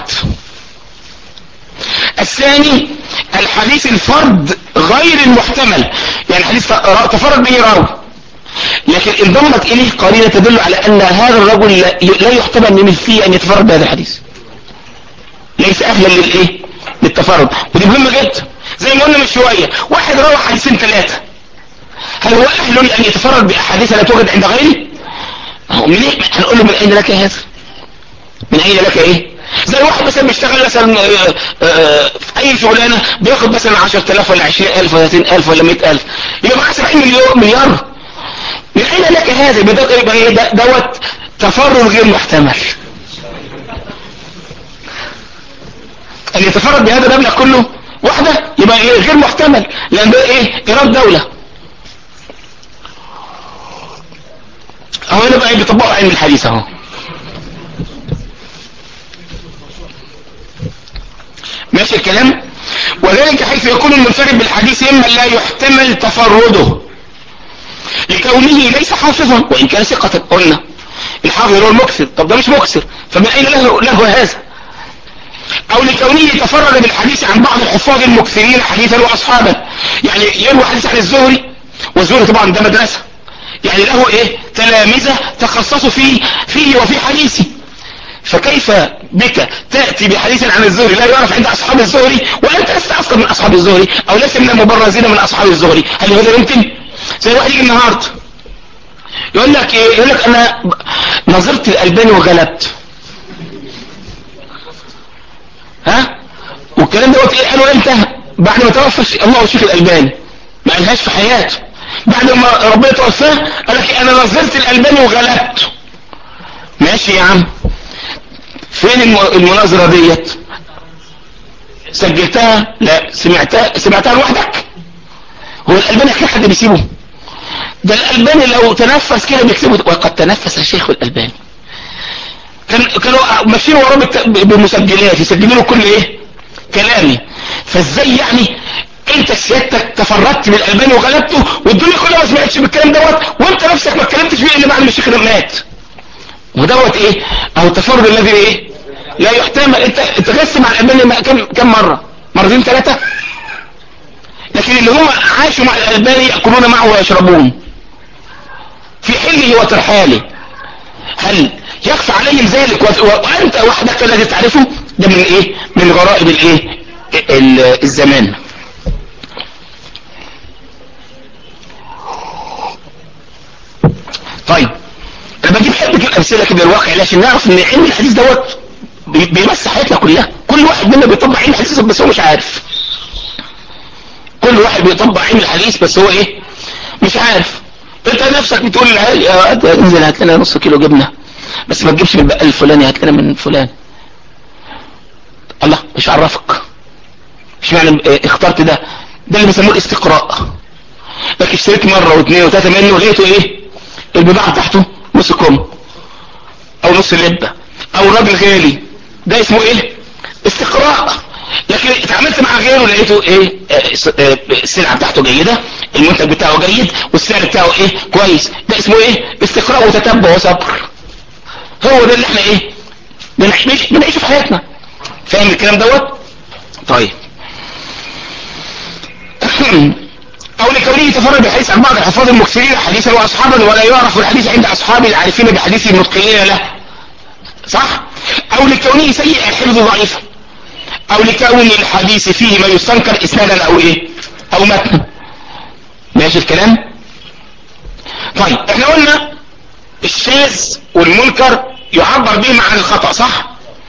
الثاني الحديث الفرد غير المحتمل يعني حديث تفرد به راوي لكن انضمت اليه قرينة تدل على ان هذا الرجل لا يحتمل من فيه ان يتفرد بهذا الحديث ليس اهلا للايه للتفرد ودي مهمة جدا زي ما قلنا من شوية واحد روى حديثين ثلاثة هل هو اهل ان يتفرد باحاديث لا توجد عند غيره من ايه هنقول له من اين لك هذا من اين لك ايه زي واحد مثلا بيشتغل مثلا في اي شغلانة بياخد مثلا 10000 ولا 20000 ولا 30000 ولا 100000 يبقى معاه 70 مليون مليار من اين لك هذا يبقى ايه دوت تفرد غير محتمل ان يتفرد بهذا المبلغ كله واحدة يبقى ايه غير محتمل لان ده ايه ايراد دولة اهو هنا بقى بيطبقوا علم الحديث اهو ماشي الكلام وذلك حيث يكون المنفرد بالحديث اما لا يحتمل تفرده لكونه ليس حافظا وان كان ثقة قلنا الحافظ هو المكسر طب ده مش مكسر فمن اين له, له هذا او لكونه تفرد بالحديث عن بعض الحفاظ المكثرين حديثا واصحابا يعني يروي حديث عن الزهري والزهري طبعا ده مدرسة يعني له ايه تلامذة تخصصوا فيه فيه وفي حديثه فكيف بك تأتي بحديث عن الزهري لا يعرف عند اصحاب الزهري وانت لست اصلا من اصحاب الزهري او لست من المبرزين من اصحاب الزهري هل هذا يمكن زي واحد يجي النهاردة يقول لك ايه يقول لك انا نظرت الالباني وغلبت الكلام دوت ايه قالوا امتى بعد ما توفى الله الشيخ الالباني ما قالهاش في حياته بعد ما ربنا توفاه قال لك انا نظرت الالباني وغلبته ماشي يا عم فين المناظرة ديت سجلتها لا سمعتها سمعتها لوحدك هو الالباني كان حد بيسيبه ده الالباني لو تنفس كده بيكسبه وقد تنفس الشيخ الالباني كان كانوا ماشيين وراه بمسجلات يسجلوا له كل ايه كلامي فازاي يعني انت سيادتك تفردت من الالباني وغلبته والدنيا كلها ما سمعتش بالكلام دوت وانت نفسك ما اتكلمتش فيه الا بعد ما الشيخ مات ودوت ايه اهو التفرد الذي ايه لا يحتمل انت انت غس مع الالباني كم كم مره مرتين ثلاثه لكن اللي هم عاشوا مع الالباني ياكلون معه ويشربون في حله وترحاله هل يخفى عليهم ذلك وانت وحدك الذي تعرفه ده من ايه من غرائب الايه الزمان طيب انا بجيب حبة الامثلة كده الواقع عشان نعرف ان علم الحديث دوت بيمس حياتنا كلها كل واحد منا بيطبق علم الحديث بس هو مش عارف كل واحد بيطبق علم الحديث بس هو ايه مش عارف انت نفسك بتقول للعيال انزل هات لنا نص كيلو جبنه بس ما تجيبش من البقال الفلاني هات لنا من فلان الله مش عرفك مش معنى اخترت ده ده اللي بيسموه الاستقراء لكن اشتريت مره واثنين وثلاثه منه لقيته ايه البضاعه بتاعته نص كم او نص لبه او راجل غالي ده اسمه ايه استقراء لكن اتعاملت مع غيره لقيته ايه السلعه بتاعته جيده المنتج بتاعه جيد والسعر بتاعه ايه كويس ده اسمه ايه استقراء وتتبع وصبر هو ده اللي احنا ايه بنعيش بنعيشه في حياتنا فاهم الكلام دوت طيب او لكونه يتفرد بحديث عن بعض الحفاظ المكثرين حديثا واصحابا ولا يعرف الحديث عند اصحاب العارفين بحديث المتقنين له صح او لكونه سيء الحفظ ضعيفا او لكون الحديث فيه ما يستنكر اسنادا او ايه او متن ماشي الكلام طيب احنا قلنا الشاذ والمنكر يعبر بهم عن الخطأ صح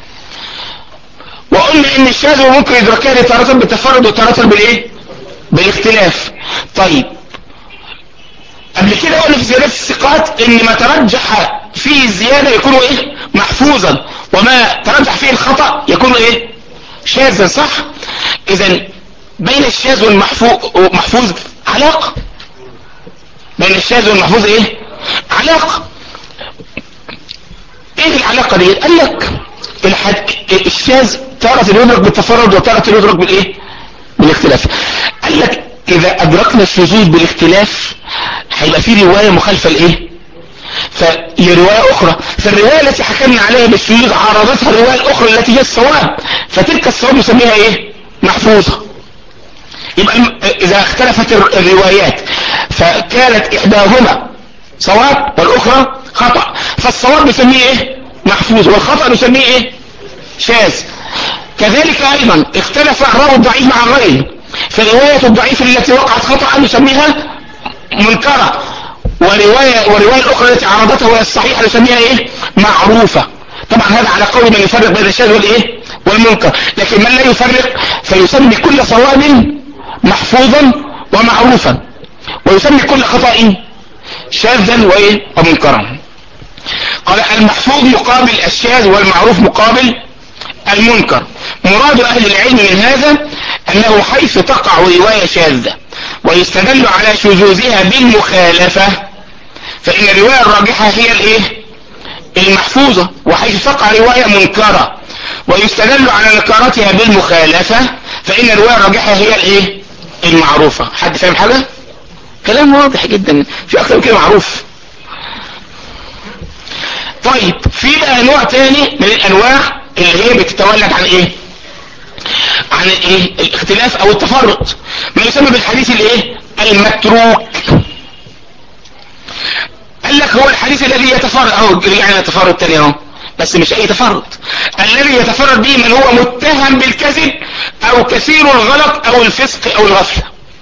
وقلنا ان الشاذ والمنكر يدركان تارة بالتفرد وتارة بالايه بالاختلاف طيب قبل كده قلنا في زيادات الثقات ان ما ترجح فيه الزيادة يكون ايه محفوظا وما ترجح فيه الخطأ يكون ايه شاذا صح اذا بين الشاذ والمحفوظ علاقة بين الشاذ والمحفوظ ايه علاقة ايه العلاقة دي قال لك الحد الشاذ تارة يدرك بالتفرد وتارة يدرك بالايه بالاختلاف قال لك اذا ادركنا الشذوذ بالاختلاف هيبقى في رواية مخالفة لايه فرواية اخرى فالرواية التي حكمنا عليها بالشذوذ عارضتها الرواية الاخرى التي هي الصواب فتلك الصواب نسميها ايه محفوظة يبقى اذا اختلفت الروايات فكانت احداهما صواب والاخرى خطأ فالصواب نسميه ايه محفوظ والخطأ نسميه ايه شاذ كذلك ايضا اختلف الراوي الضعيف مع غيره فرواية الضعيف التي وقعت خطأ نسميها منكرة ورواية ورواية الاخرى التي عرضتها وهي الصحيحة نسميها ايه معروفة طبعا هذا على قول من يفرق بين الشاذ والايه والمنكر لكن من لا يفرق فيسمي كل صواب محفوظا ومعروفا ويسمي كل خطأ شاذا وايه ومنكرا قال المحفوظ مقابل الشاذ والمعروف مقابل المنكر مراد اهل العلم من هذا انه حيث تقع رواية شاذة ويستدل على شذوذها بالمخالفة فان الرواية الراجحة هي الايه المحفوظة وحيث تقع رواية منكرة ويستدل على نكارتها بالمخالفة فان الرواية الراجحة هي الايه المعروفة حد فاهم حاجة كلام واضح جدا في اكثر من كده معروف طيب في بقى نوع تاني من الانواع اللي هي بتتولد عن ايه عن ايه الاختلاف او التفرد ما يسمى بالحديث الايه المتروك قال لك هو الحديث الذي يتفرد اهو يعني يتفرد تاني اهو بس مش اي تفرد الذي يتفرد به من هو متهم بالكذب او كثير الغلط او الفسق او الغفلة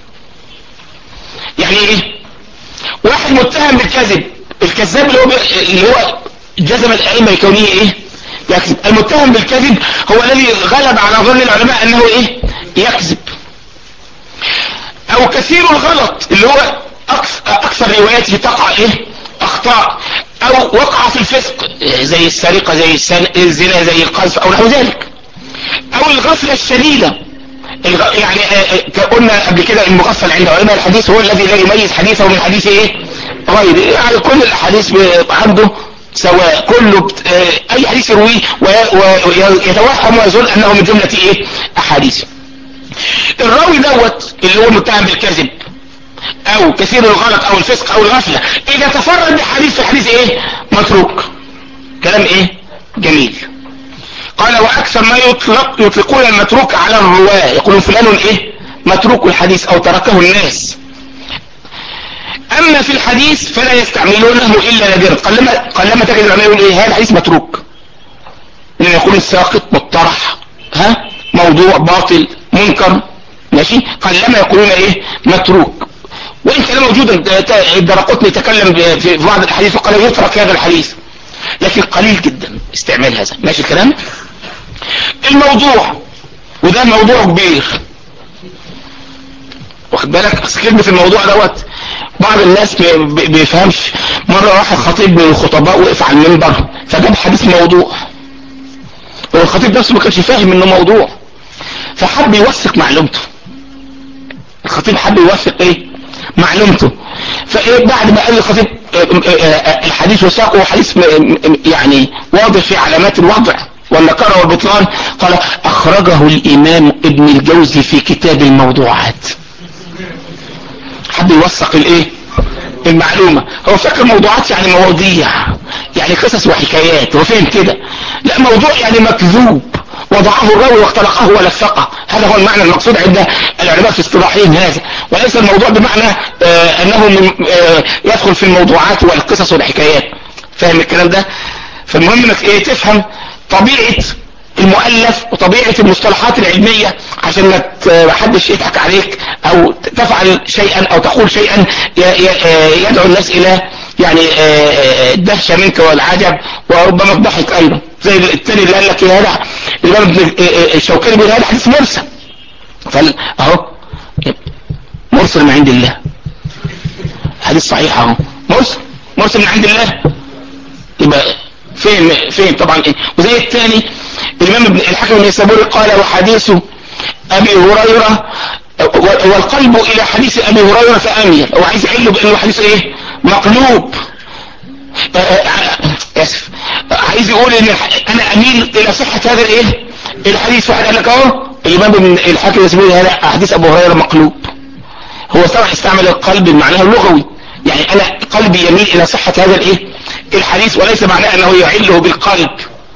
يعني ايه واحد متهم بالكذب الكذاب اللي هو اللي هو جزم الائمه بكونه ايه يكذب المتهم بالكذب هو الذي غلب على ظن العلماء انه ايه يكذب او كثير الغلط اللي هو اكثر, أكثر رواياته تقع ايه اخطاء او وقع في الفسق زي السرقة زي الزنا زي القذف او نحو ذلك او الغفلة الشديدة يعني قلنا قبل كده المغفل عند علماء الحديث هو الذي لا يميز حديثه من حديث ايه غيره يعني كل الاحاديث عنده سواء كله بت... اي حديث يرويه ويتوهم ويظن انه من جملة ايه احاديث الراوي دوت اللي هو متهم بالكذب او كثير الغلط او الفسق او الغفلة اذا تفرد بحديث في الحديث ايه متروك كلام ايه جميل قال واكثر ما يطلق يطلقون المتروك على الرواه يقولون فلان ايه متروك الحديث او تركه الناس اما في الحديث فلا يستعملونه الا نادرا قلما قلما تجد العلماء يقول ايه هذا الحديث متروك لان يكون الساقط مطرح ها موضوع باطل منكر ماشي قلما يقولون ايه متروك وان كان موجودا الدرقطني تكلم في بعض الحديث وقال يترك هذا الحديث لكن قليل جدا استعمال هذا ماشي الكلام الموضوع وده موضوع كبير واخد بالك اصل كلمة الموضوع دوت بعض الناس بيفهمش مرة واحد خطيب من الخطباء وقف على المنبر فجاب حديث موضوع والخطيب نفسه ما كانش فاهم انه موضوع فحب يوثق معلومته الخطيب حب يوثق ايه معلومته فايه بعد ما قال الخطيب الحديث وثاقه حديث يعني واضح في علامات الوضع والنكارة والبطلان قال اخرجه الامام ابن الجوزي في كتاب الموضوعات حد يوثق الايه المعلومة هو فاكر موضوعات يعني مواضيع يعني قصص وحكايات هو فين كده لا موضوع يعني مكذوب وضعه الراوي واختلقه ولفقه هذا هو المعنى المقصود عند العلماء في اصطلاحهم هذا وليس الموضوع بمعنى آه انه من آه يدخل في الموضوعات والقصص والحكايات فاهم الكلام ده فالمهم انك ايه تفهم طبيعة المؤلف وطبيعة المصطلحات العلمية عشان ما حدش يضحك عليك او تفعل شيئا او تقول شيئا يدعو الناس الى يعني الدهشة منك والعجب وربما الضحك ايضا زي التاني اللي قال لك يا هذا الامام ابن الشوكاني بيقول هذا حديث مرسل فال اهو مرسل من عند الله حديث صحيح اهو مرسل مرسل من عند الله يبقى فين فين طبعا ايه وزي الثاني الامام ابن الحكم النيسابوري قال وحديث ابي هريره والقلب الى حديث ابي هريره فاميل هو عايز يعله بانه حديث ايه مقلوب اسف عايز يقول ان انا اميل الى صحة هذا الايه الحديث واحد قال لك اهو الامام ابن الحكم النيسابوري هذا حديث ابو هريره مقلوب هو طبعا استعمل القلب بمعناه اللغوي يعني انا قلبي يميل الى صحة هذا الايه الحديث وليس معناه انه يعله بالقلب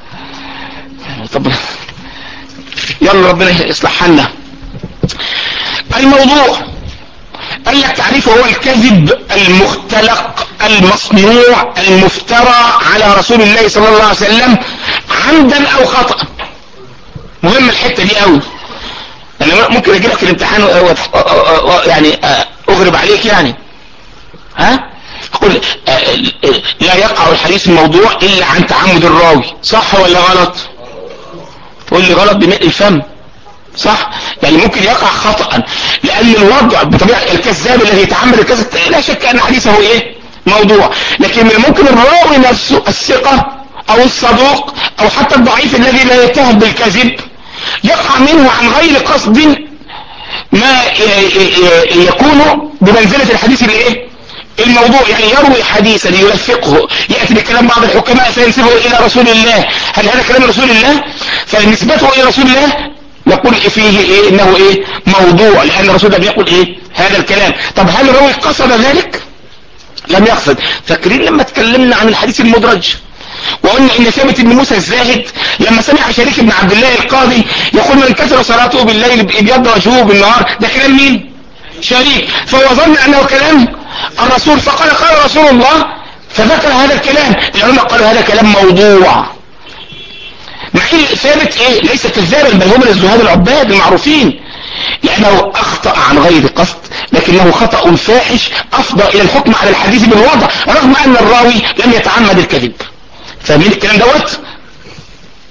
طب يلا ربنا يصلح حالنا الموضوع قال لك تعريفه هو الكذب المختلق المصنوع المفترى على رسول الله صلى الله عليه وسلم عمدا او خطأ مهم الحتة دي قوي انا ممكن اجي لك في الامتحان يعني اغرب عليك يعني ها قل لا يقع الحديث الموضوع الا عن تعمد الراوي صح ولا غلط تقول لي غلط بملء الفم صح يعني ممكن يقع خطأ لان الوضع بطبيعة الكذاب الذي يتعمد الكذب لا شك ان حديثه ايه موضوع لكن من ممكن الراوي نفسه الثقة او الصدوق او حتى الضعيف الذي لا يتهم بالكذب يقع منه عن غير قصد ما يكون بمنزلة الحديث الايه الموضوع يعني يروي حديثا يلفقه يأتي بكلام بعض الحكماء فينسبه الى رسول الله هل هذا كلام رسول الله فنسبته الى رسول الله نقول فيه ايه انه ايه موضوع لان الرسول ده بيقول ايه هذا الكلام طب هل الراوي قصد ذلك لم يقصد فاكرين لما اتكلمنا عن الحديث المدرج وقلنا ان ثابت بن موسى الزاهد لما سمع شريك بن عبد الله القاضي يقول من كثر صلاته بالليل ابيض وجهه بالنهار ده كلام مين شريك فهو ظن انه كلام الرسول فقال قال رسول الله فذكر هذا الكلام العلماء قالوا هذا كلام موضوع مع ان ثابت ايه ليس كذابا بل هم الزهاد العباد المعروفين لانه اخطأ عن غير قصد لكنه خطأ فاحش افضى الى الحكم على الحديث بالوضع رغم ان الراوي لم يتعمد الكذب فاهمين الكلام دوت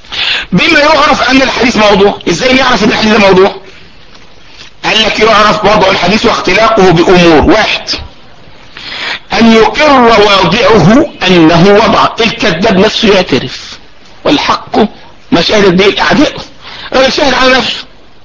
بما يعرف ان الحديث موضوع ازاي نعرف ان الحديث ده موضوع قال لك يعرف وضع الحديث واختلاقه بامور واحد ان يقر واضعه انه وضع الكذاب نفسه يعترف والحق ما شهدت به الاعداء الراجل شاهد على نفسه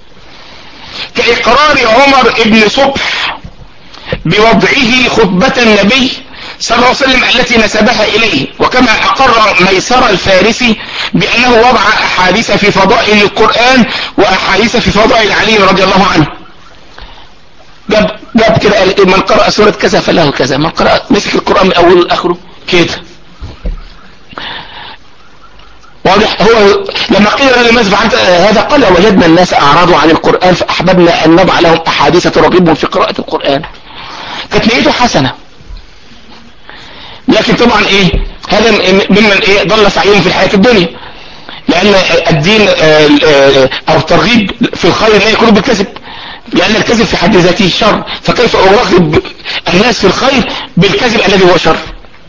كاقرار عمر ابن صبح بوضعه خطبة النبي صلى الله عليه وسلم التي نسبها اليه وكما اقر ميسر الفارسي بانه وضع احاديث في فضائل القرآن واحاديث في فضائل علي رضي الله عنه جاب جاب كده قال من قرأ سورة كذا فله كذا من قرأ مسك القرآن من اوله لاخره كده واضح هو لما قيل له لماذا فعلت هذا قال وجدنا الناس اعرضوا عن القرآن فاحببنا ان نضع لهم احاديث ترغبهم في قراءة القرآن كانت نيته حسنة لكن طبعا ايه هذا ممن ايه ضل سعيهم في الحياة الدنيا لان الدين او الترغيب في الخير لا يكون بالكذب لان الكذب في حد ذاته شر فكيف ارغب الناس في الخير بالكذب الذي هو شر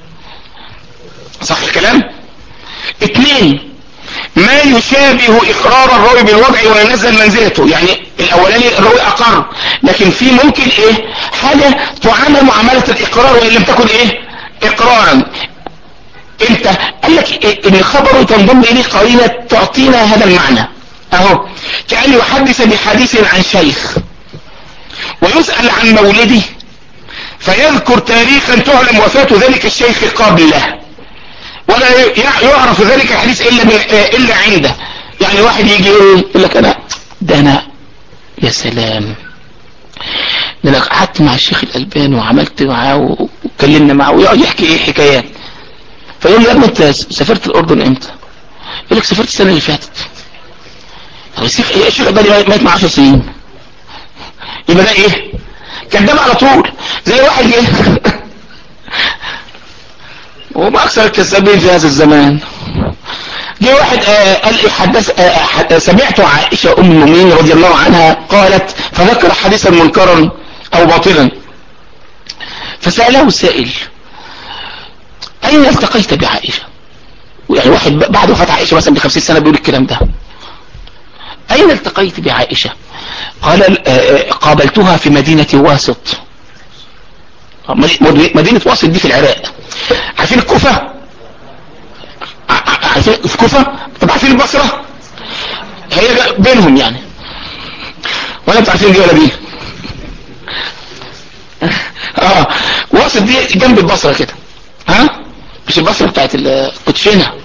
صح الكلام اثنين ما يشابه اقرار الراوي بالوضع وينزل منزلته يعني الاولاني الراوي اقر لكن في ممكن ايه حاجة تعامل معاملة الاقرار وان لم تكن ايه اقرارا انت قال لك إيه ان خبره تنضم اليه قرينة تعطينا هذا المعنى اهو كأن يحدث بحديث عن شيخ ويسأل عن مولده فيذكر تاريخا تعلم وفاة ذلك الشيخ قبله ولا يعرف ذلك الحديث الا, من إلا عنده يعني واحد يجي يقول لك انا ده انا يا سلام ده انا قعدت مع الشيخ الالباني وعملت معاه واتكلمنا معاه ويقعد يحكي ايه حكايات فيقول لي يا ابني انت سافرت الاردن امتى يقول لك سافرت السنه اللي فاتت طب الشيخ ايه الشيخ الالباني مات مع 10 سنين يبقى ده ايه كذاب على طول زي واحد جه وما اكثر الكذابين في هذا الزمان جه واحد آه قال لي حدث آه سمعت عائشة ام المؤمنين رضي الله عنها قالت فذكر حديثا منكرا او باطلا فسأله السائل اين التقيت بعائشة يعني واحد بعد وفاة عائشة مثلا بخمسين سنة بيقول الكلام ده اين التقيت بعائشة قال آه قابلتها في مدينة واسط مدينة واسط دي في العراق عارفين الكوفة عارفين في كوفة طب عارفين البصرة هي بينهم يعني ولا انتوا عارفين دي ولا دي اه واسط دي جنب البصرة كده ها مش البصرة بتاعت الكوتشينة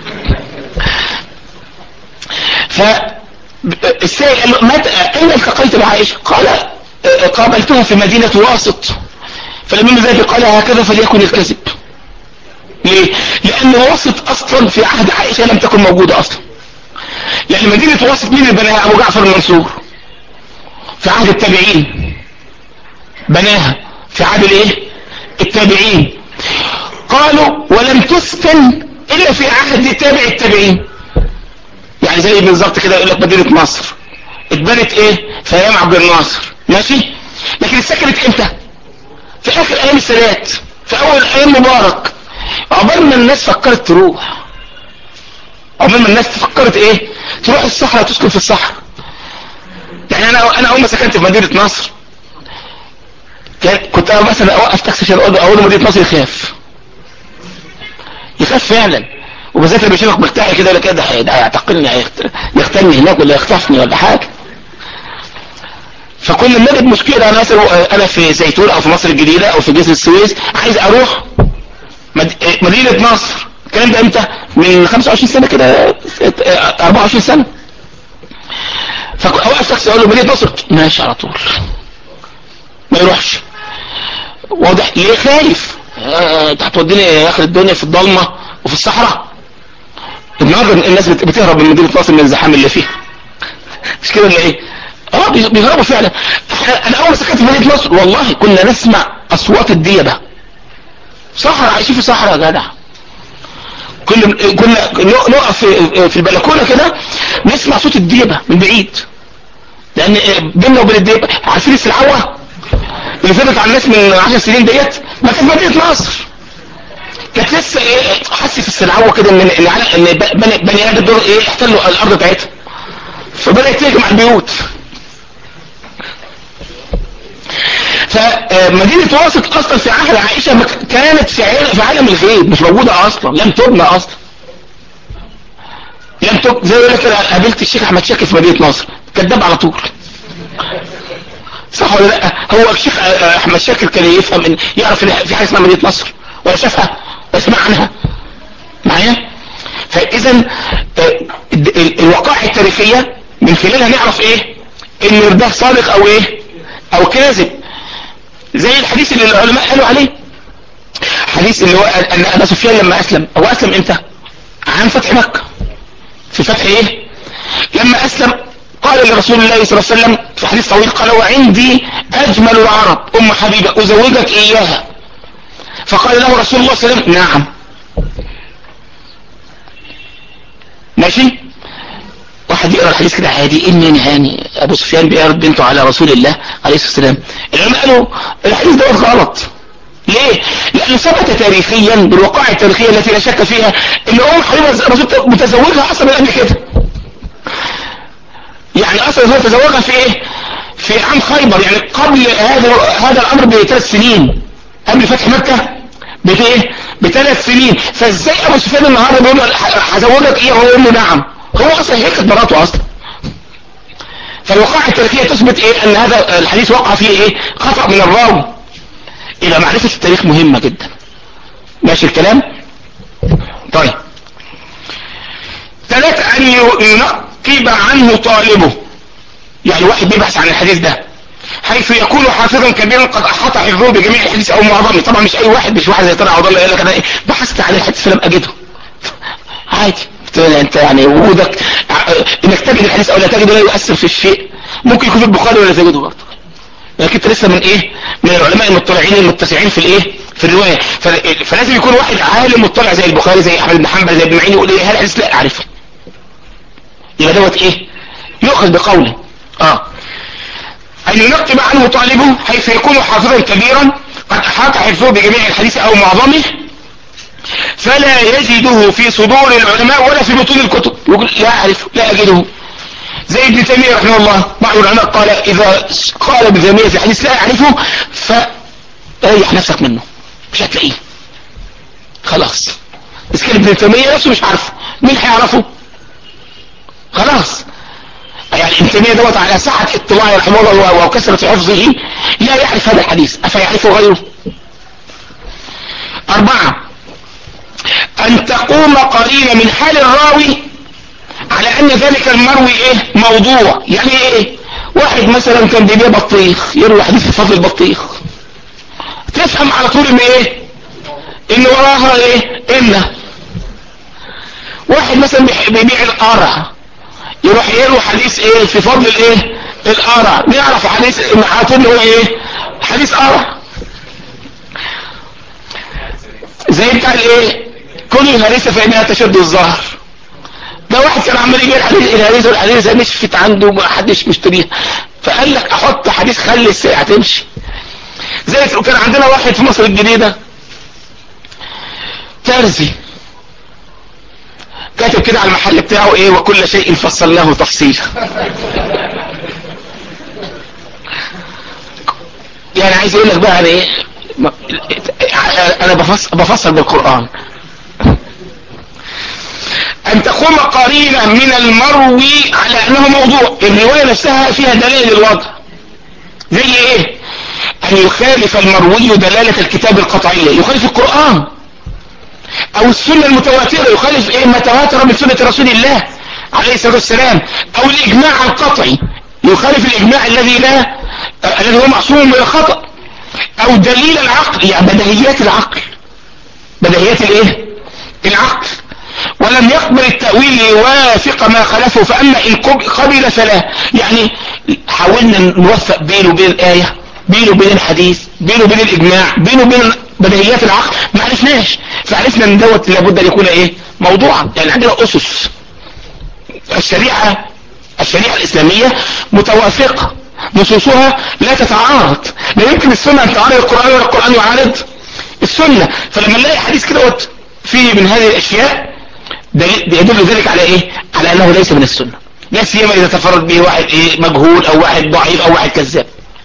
ف السائل مات اين التقيت بعائشة قال قابلتها في مدينة واسط فالامام ذلك قال هكذا فليكن الكذب ليه لان واسط اصلا في عهد عائشة لم تكن موجودة اصلا لان مدينة واسط مين اللي بناها ابو جعفر المنصور في عهد التابعين بناها في عهد الايه التابعين قالوا ولم تسكن الا في عهد تابع التابعين يعني زي بالظبط كده يقول لك مدينة مصر اتبنت ايه في ايام عبد الناصر ماشي لكن اتسكنت امتى في اخر ايام السادات في اول ايام مبارك عقبال ما الناس فكرت تروح عقبال ما الناس فكرت ايه تروح الصحراء تسكن في الصحراء يعني انا انا اول ما سكنت في مدينة نصر كان كنت انا مثلا اوقف تاكسي عشان اقول اقول مدينة نصر يخاف يخاف فعلا وبالذات لما يشوفك مرتاح كده ولا كده ده هيعتقلني يختلني هناك ولا يخطفني ولا حاجه فكنا نجد مشكلة انا مثلا انا في زيتون او في مصر الجديدة او في جسر السويس عايز اروح مدينة نصر الكلام ده امتى من 25 سنة كده 24 سنة فاوقف تاكسي اقول له مدينة نصر ماشي على طول ما يروحش واضح ليه خايف انت هتوديني يا اخي الدنيا في الضلمة وفي الصحراء النهارده الناس بتهرب من مدينة نصر من الزحام اللي فيها مش كده ولا ايه اه بيهربوا فعلا انا اول ما سكنت في مدينة نصر والله كنا نسمع اصوات الديبة صحراء عايشين في صحراء يا جدع كنا كنا نقف في البلكونه كده نسمع صوت الديبه من بعيد لان بيننا وبين الديبه عارفين السلعوه اللي فضلت على الناس من 10 سنين ديت ما كانت مدينه نصر كانت لسه ايه حاسس في السلعوه كده ان ان على ان بني, بني ادم دول ايه احتلوا الارض بتاعتهم فبدات تهجم على البيوت فمدينة واسط اصلا في عهد عائشة كانت في عالم الغيب مش موجودة اصلا لم تبنى اصلا لم تبنى زي يقول لك قابلت الشيخ احمد شاكر في مدينة نصر كذاب على طول صح ولا لا هو الشيخ احمد شاكر كان يفهم ان يعرف ان في حاجه اسمها مدينه نصر ولا شافها ويسمع عنها معايا فاذا الوقائع التاريخيه من خلالها نعرف ايه ان ده صادق او ايه او كاذب زي الحديث اللي العلماء قالوا عليه حديث اللي هو ان ابا سفيان لما اسلم هو اسلم امتى عام فتح مكه في فتح ايه لما اسلم قال لرسول الله صلى الله عليه وسلم في حديث طويل قال وعندي اجمل العرب ام حبيبة ازوجك اياها فقال له رسول الله صلى الله عليه وسلم نعم ماشي واحد يقرا الحديث كده عادي اني نهاني ابو سفيان بيعرض بنته على رسول الله عليه الصلاه والسلام العلماء قالوا الحديث ده غلط ليه لانه ثبت تاريخيا بالوقائع التاريخيه التي لا شك فيها ان ام حبيبه رسول متزوجها اصلا من قبل كده يعني اصلا هو تزوجها في ايه في عام خيبر يعني قبل هذا هذا الامر بثلاث سنين قبل فتح مكة بايه بثلاث سنين فازاي ابو سفيان النهارده بيقول له هزوجك ايه هو يقول له نعم هو اصلا هي كانت مراته اصلا فالوقائع التاريخيه تثبت ايه ان هذا الحديث وقع فيه ايه خطا من الراوي الى معرفه التاريخ مهمه جدا ماشي الكلام طيب ثلاثة ان ينقب عنه طالبه يعني واحد بيبحث عن الحديث ده حيث يكون حافظا كبيرا قد احاط حفظه بجميع الحديث او معظمه طبعا مش اي واحد مش واحد زي طلع عبد الله يقول لك انا ايه بحثت عن الحديث فلم اجده عادي انت يعني وجودك انك تجد الحديث او لا تجده لا يؤثر في الشيء ممكن يكون في البخاري ولا تجده برضه لكن انت لسه من ايه من العلماء المطلعين المتسعين في الايه في الروايه فلازم يكون واحد عالم مطلع زي البخاري زي احمد بن حنبل زي ابن معين يقول ايه هل الحديث لا اعرفه يبقى دوت ايه يؤخذ بقوله اه ان ينقب عنه طالبه حيث يكون حافظا كبيرا قد احاط حفظه بجميع الحديث او معظمه فلا يجده في صدور العلماء ولا في بطون الكتب يقول لا اعرف لا اجده زي ابن تيمية رحمه الله بعض العلماء قال اذا قال ابن تيمية في حديث لا اعرفه فريح نفسك منه مش هتلاقيه خلاص بس كان ابن تيمية نفسه مش عارفه مين هيعرفه خلاص يعني ابن تيمية دوت على سعة اطلاعه رحمه الله وكثرة حفظه لا يعرف هذا الحديث افيعرفه غيره اربعة ان تقوم قرينة من حال الراوي على ان ذلك المروي ايه موضوع يعني ايه واحد مثلا كان بيبيع بطيخ يروي حديث في فضل البطيخ تفهم على طول ان ايه ان وراها ايه ان واحد مثلا بيبيع القرع يروح يروي حديث ايه في فضل الايه القرع نعرف حديث ان على طول هو ايه حديث قرع زي بتاع الايه كل الهريسة فانها تشد الظهر ده واحد كان عمال يجي الحديث الهريسة والحديثة نشفت عنده ما حدش مشتريها فقال لك احط حديث خلي الساعة تمشي زي كان عندنا واحد في مصر الجديدة ترزي كاتب كده على المحل بتاعه ايه وكل شيء فصلناه تفصيلا يعني عايز اقول لك بقى انا ايه انا بفصل, بفصل بالقرآن ان تقوم قرينة من المروي على انه موضوع الرواية نفسها فيها دلائل الوضع زي ايه ان يخالف المروي دلالة الكتاب القطعية يخالف القرآن او السنة المتواترة يخالف ايه ما تواتر من سنة رسول الله عليه الصلاة والسلام او الاجماع القطعي يخالف الاجماع الذي لا الذي هو معصوم من الخطأ او دليل العقل يعني بدهيات العقل بدهيات الايه العقل ولم يقبل التأويل ليوافق ما خلفه فأما إن قبل فلا يعني حاولنا نوفق بينه وبين الآية بينه وبين الحديث بينه وبين الإجماع بينه وبين بدهيات العقل ما عرفناش فعرفنا ان دوت لابد ان يكون ايه موضوعا يعني عندنا أسس الشريعة الشريعة الإسلامية متوافقة نصوصها لا تتعارض لا يمكن السنة أن تعارض القرآن ولا القرآن يعارض السنة فلما نلاقي حديث كده فيه من هذه الاشياء يدل ذلك على ايه على انه ليس من السنة لا سيما اذا تفرد به واحد ايه مجهول او واحد ضعيف او واحد كذاب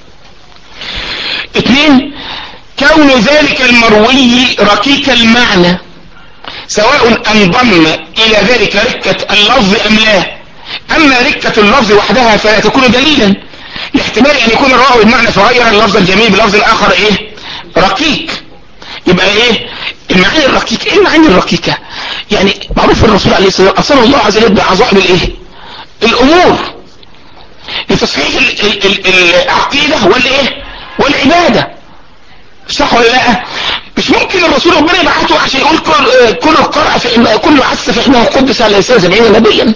اثنين كون ذلك المروي ركيك المعنى سواء انضم الى ذلك ركة اللفظ ام لا اما ركة اللفظ وحدها فلا تكون دليلا لاحتمال ان يكون الراوي المعنى فغير اللفظ الجميل بلفظ اخر ايه ركيك يبقى ايه المعاني الركيكة ايه المعاني الركيكة يعني معروف الرسول عليه الصلاة والسلام اصلا الله عز وجل بعظائم الايه الامور لتصحيح العقيدة والايه والعبادة صح ولا لا مش ممكن الرسول ربنا يبعثه عشان يقول كل كل القرع في كل عدس فإنه قدس على لسان سبعين نبيا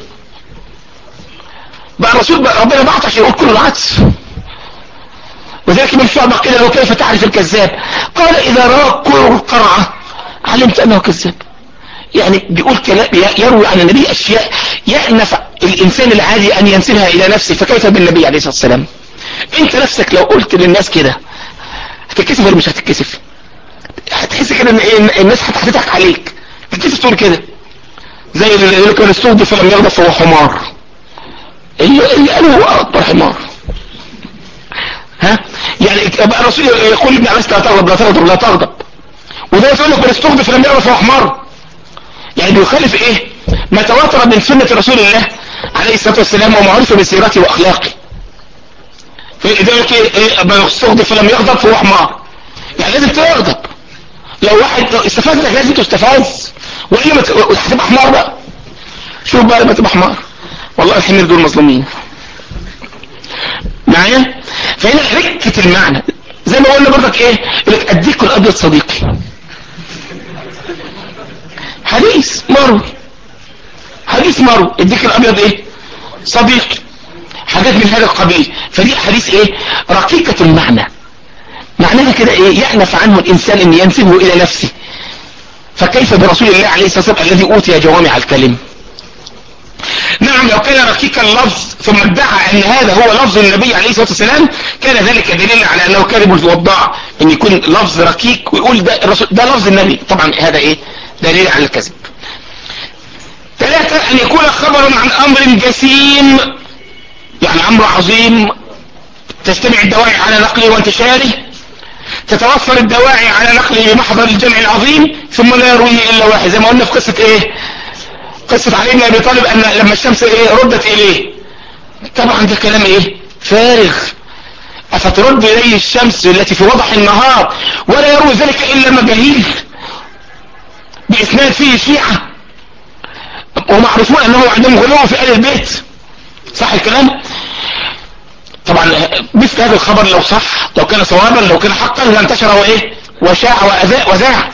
بقى الرسول بقى ربنا بعث عشان يقول كل العدس وذلك من شعب قيل له كيف تعرف الكذاب قال اذا رأى كل القرعة علمت انه كذاب يعني بيقول كلام يروي عن النبي اشياء يأنف الانسان العادي ان ينسبها الى نفسه فكيف بالنبي عليه الصلاة والسلام انت نفسك لو قلت للناس كده هتتكسف ولا مش هتتكسف هتحس كده ان ايه الناس هتضحك عليك هتتكسف تقول كده زي اللي يقول لك استوضي فلم يغضب فهو حمار اللي, اللي قالوا هو اكبر حمار ها يعني بقى الرسول يقول لابن عباس لا تغضب لا تغضب لا تغضب وده يقول لك من استغضب فلم يغضب فهو حمار يعني بيخالف ايه ما تواتر من سنة رسول الله عليه الصلاة والسلام ومعروف بسيرته واخلاقه فلذلك ايه من استغضب فلم يغضب فهو حمار يعني لازم تغضب لو واحد استفزك لازم تستفز والا ما هتبقى حمار بقى شوف بقى لما تبقى حمار والله الحمير دول مظلومين معايا فهنا ركة المعنى زي ما قلنا برضك ايه لك اديك الابيض صديقي حديث مروي حديث مروي اديك الابيض ايه صديقي حاجات من هذا القبيل فدي حديث ايه رقيقة المعنى معناها كده ايه يأنف عنه الانسان ان ينسبه الى نفسه فكيف برسول الله عليه الصلاة والسلام الذي اوتي جوامع الكلم نعم لو كان رقيق اللفظ ثم ادعى ان هذا هو لفظ النبي عليه الصلاة والسلام كان ذلك دليلا على انه كاذب وضاع ان يكون لفظ رقيق ويقول ده, الرسول ده لفظ النبي طبعا هذا ايه دليل على الكذب ثلاثة ان يكون خبر عن امر جسيم يعني امر عظيم تجتمع الدواعي على نقله وانتشاره تتوفر الدواعي على نقله بمحضر الجمع العظيم ثم لا يرويه الا واحد زي ما قلنا في قصة ايه قصة علي بن ابي طالب ان لما الشمس ايه ردت اليه طبعا ده كلام ايه فارغ افترد اليه الشمس التي في وضح النهار ولا يروي ذلك الا مجاهيل باسناد فيه شيعة ومعروفون انهم عندهم غلو في اهل البيت صح الكلام طبعا مثل هذا الخبر لو صح لو كان صوابا لو كان حقا لانتشر وايه وشاع وأذاء وذاع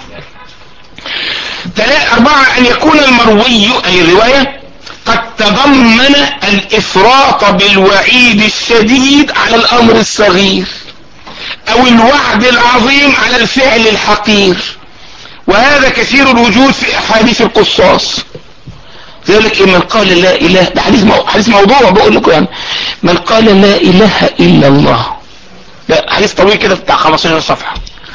أربعة أن يكون المروي أي الرواية قد تضمن الإفراط بالوعيد الشديد على الأمر الصغير أو الوعد العظيم على الفعل الحقير وهذا كثير الوجود في أحاديث القصاص ذلك من قال لا إله ده حديث, مو... حديث موضوع بقول لكم يعني من قال لا إله إلا الله ده حديث طويل كده بتاع 15 صفحة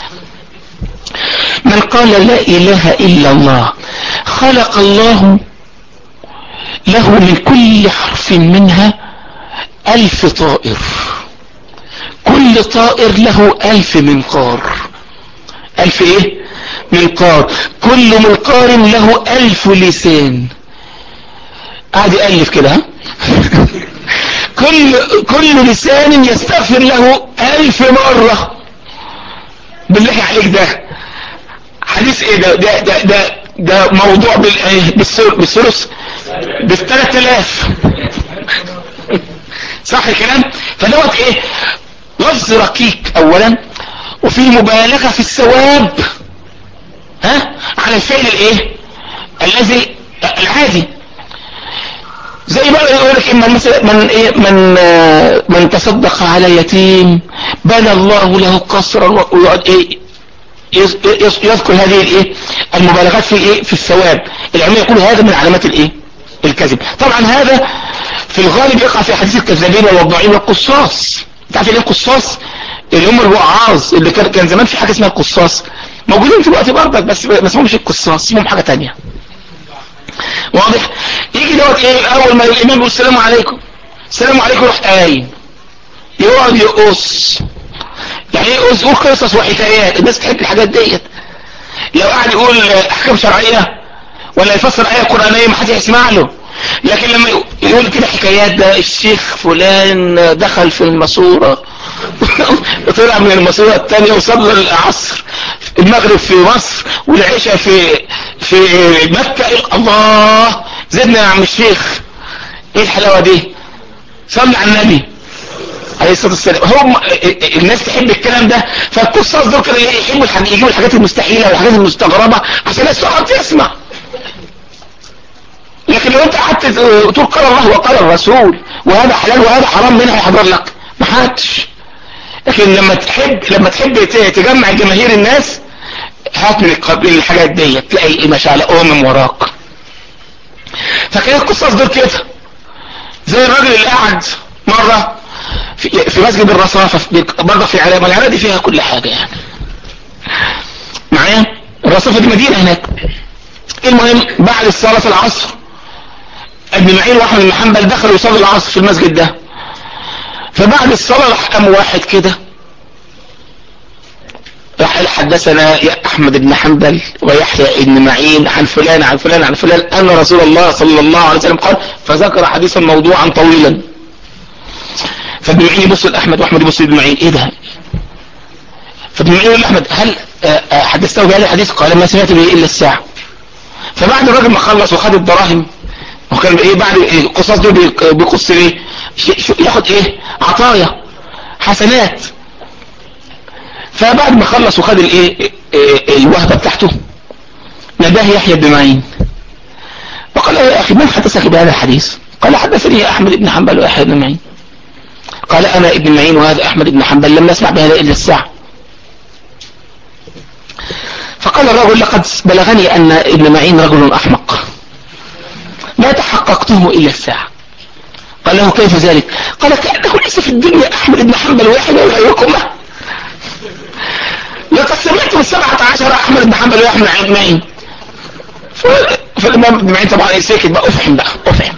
من قال لا إله إلا الله خلق الله له من كل حرف منها ألف طائر كل طائر له ألف منقار ألف إيه منقار كل منقار له ألف لسان قاعد يألف كده ها كل كل لسان يستغفر له ألف مرة بالله عليك ده حديث ايه ده ده ده ده, ده موضوع بالثلث بالثلاث الاف صح الكلام فدوت ايه لفظ رقيق اولا وفي مبالغة في الثواب ها على الفعل الايه الذي العادي زي بقى يقول لك من مثلا من ايه من من تصدق على يتيم بنى الله له قصرا ويقعد ايه يذكر هذه الايه المبالغات في ايه في الثواب العلماء يقولوا هذا من علامات الايه الكذب طبعا هذا في الغالب يقع في حديث الكذابين والوضاعين والقصاص تعرف ايه القصاص اللي هم الوعاظ اللي كان زمان في حاجه اسمها القصاص موجودين دلوقتي برضك بس بس اسمهمش القصاص اسمهم حاجة تانية واضح يجي دوت ايه اول ما الامام يقول السلام عليكم السلام عليكم يروح قايم يقعد يقص يعني ايه يقص يقول قصص وحكايات الناس تحب الحاجات ديت لو قاعد يقول احكام شرعية ولا يفسر ايه قرآنية ما حد يسمع له لكن لما يقول كده حكايات ده الشيخ فلان دخل في الماسورة طلع من الماسورة التانية وصلى العصر المغرب في مصر والعشاء في في مكة الله زدنا يا عم الشيخ ايه الحلاوة دي صلي على النبي عليه الصلاة والسلام هم الناس تحب الكلام ده فالقصاص دول كده يحبوا يجيبوا الحاجات المستحيلة والحاجات المستغربة عشان الناس تقعد تسمع لكن لو انت قعدت تقول قال الله وقال الرسول وهذا حلال وهذا حرام مين هيحضر لك ما حدش لكن لما تحب لما تحب تجمع جماهير الناس هات من الحاجات دي تلاقي مشاعل امم وراك فكان القصص دول كده زي الراجل اللي قعد مرة في, في مسجد الرصافة برضه في علامة العلامة دي فيها كل حاجة يعني معايا الرصافة دي مدينة هناك المهم بعد صلاة العصر ابن معين واحد بن حنبل دخل يصلي العصر في المسجد ده فبعد الصلاة راح قام واحد كده راح حدثنا يا احمد بن حنبل ويحيى بن معين عن فلان عن فلان عن فلان ان رسول الله صلى الله عليه وسلم قال فذكر حديثا موضوعا طويلا فابن معين يبص لاحمد واحمد يبص لابن معين ايه ده فابن معين يقول لاحمد هل حدثته بهذا الحديث قال ما سمعت به الا الساعه فبعد الراجل ما خلص وخد الدراهم وكان ايه بعد القصاص دول بيقص ايه ياخد ايه عطايا حسنات فبعد ما خلص وخد الايه الوهبة بتاعته ناداه يحيى بن معين وقال يا اخي من حدثك بهذا الحديث قال حدثني احمد بن حنبل ويحيى بن معين قال انا ابن معين وهذا احمد بن حنبل لم نسمع بهذا الا الساعة فقال الرجل لقد بلغني ان ابن معين رجل احمق ما تحققته الا الساعة قال له كيف ذلك قال كأنه ليس في الدنيا احمد بن حنبل واحد وغيركما لقد سمعت من سبعة عشر احمد بن حنبل واحد بن معين فالامام ابن معين طبعا ساكت بقى افهم بقى افهم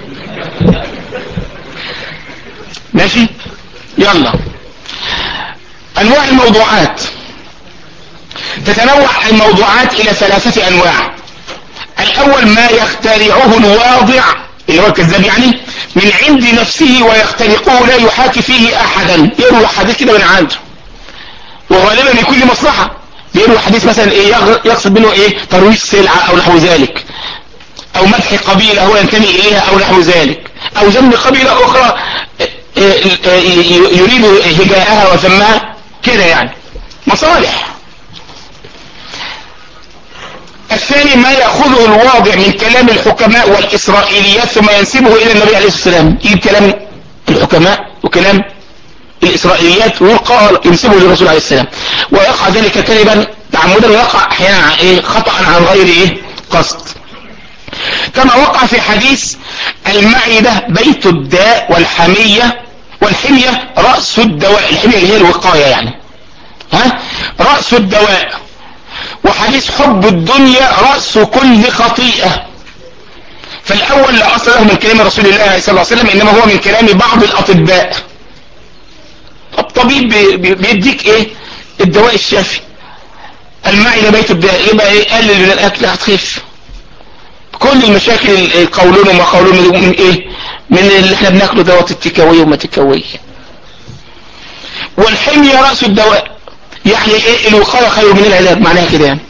ماشي يلا انواع الموضوعات تتنوع الموضوعات الى ثلاثة انواع الاول ما يخترعه الواضع اللي هو الكذاب يعني من عند نفسه ويخترقه لا يحاكي فيه احدا يروي حديث كده من عنده وغالبا يكون له مصلحة بيروي حديث مثلا ايه يقصد منه ايه ترويج سلعة او نحو ذلك او مدح قبيلة هو ينتمي اليها او نحو ذلك او ذم قبيلة اخرى يريد هجاءها وذمها كده يعني مصالح الثاني ما يأخذه الواضع من كلام الحكماء والإسرائيليات ثم ينسبه إلى النبي عليه الصلاة والسلام يجيب كلام الحكماء وكلام الإسرائيليات ويقال ينسبه للرسول عليه السلام ويقع ذلك كذبا تعمدا ويقع أحيانا إيه خطأ عن غير إيه قصد كما وقع في حديث المعدة بيت الداء والحمية والحمية رأس الدواء الحمية اللي هي الوقاية يعني ها رأس الدواء وحديث حب الدنيا رأس كل خطيئة فالأول لا أصل له من كلام رسول الله صلى الله عليه وسلم إنما هو من كلام بعض الأطباء الطبيب بيديك إيه الدواء الشافي المعدة بيت الداء يبقى إيه قلل من الأكل هتخف كل المشاكل القولون وما قولون من إيه من اللي احنا بناكله دوت التكاوية وما تكاوية والحمية رأس الدواء يعني ايه الوقاية خير من العلاج معناها كده يعني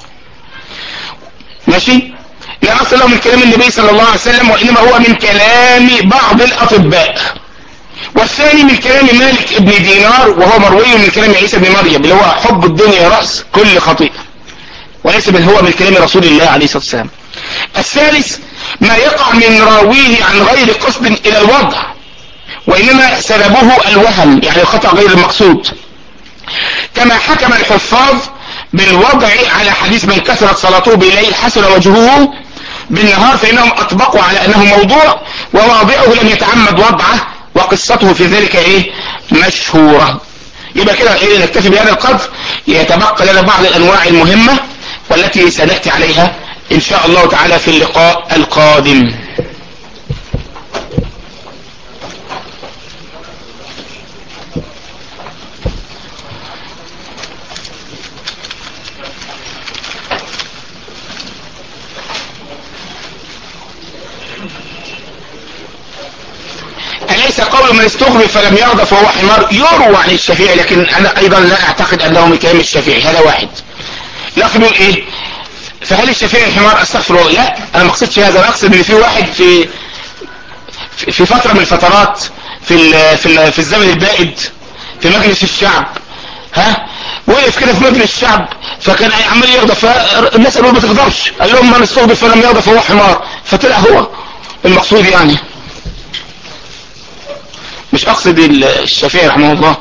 ماشي لا اصل له من كلام النبي صلى الله عليه وسلم وانما هو من كلام بعض الاطباء والثاني من كلام مالك ابن دينار وهو مروي من كلام عيسى بن مريم اللي هو حب الدنيا رأس كل خطيئة وليس بل هو من كلام رسول الله عليه الصلاة والسلام الثالث ما يقع من راويه عن غير قصد الى الوضع وانما سببه الوهم يعني الخطأ غير المقصود كما حكم الحفاظ بالوضع على حديث من كثرت صلاته بالليل حسن وجهه بالنهار فإنهم أطبقوا على أنه موضوع وواضعه لم يتعمد وضعه وقصته في ذلك إيه مشهورة يبقى كده إيه نكتفي بهذا القدر يتبقى لنا بعض الانواع المهمة والتي سنأتي عليها ان شاء الله تعالى في اللقاء القادم أليس قول من استغرب فلم يرضى فهو حمار يروى عن الشافعي لكن أنا أيضا لا أعتقد أنه من كلام الشافعي هذا واحد الأخ بيقول إيه فهل الشافعي حمار أستغفر الله لا أنا ما اقصدش هذا أنا أقصد إن في واحد في في فترة من الفترات في ال في ال في الزمن البائد في مجلس الشعب ها وقف كده في مجلس الشعب فكان عمال يغضب فالناس قالوا ما تغضبش قال لهم من استغرب فلم يغضب فهو حمار فطلع هو المقصود يعني مش اقصد الشافعي رحمه الله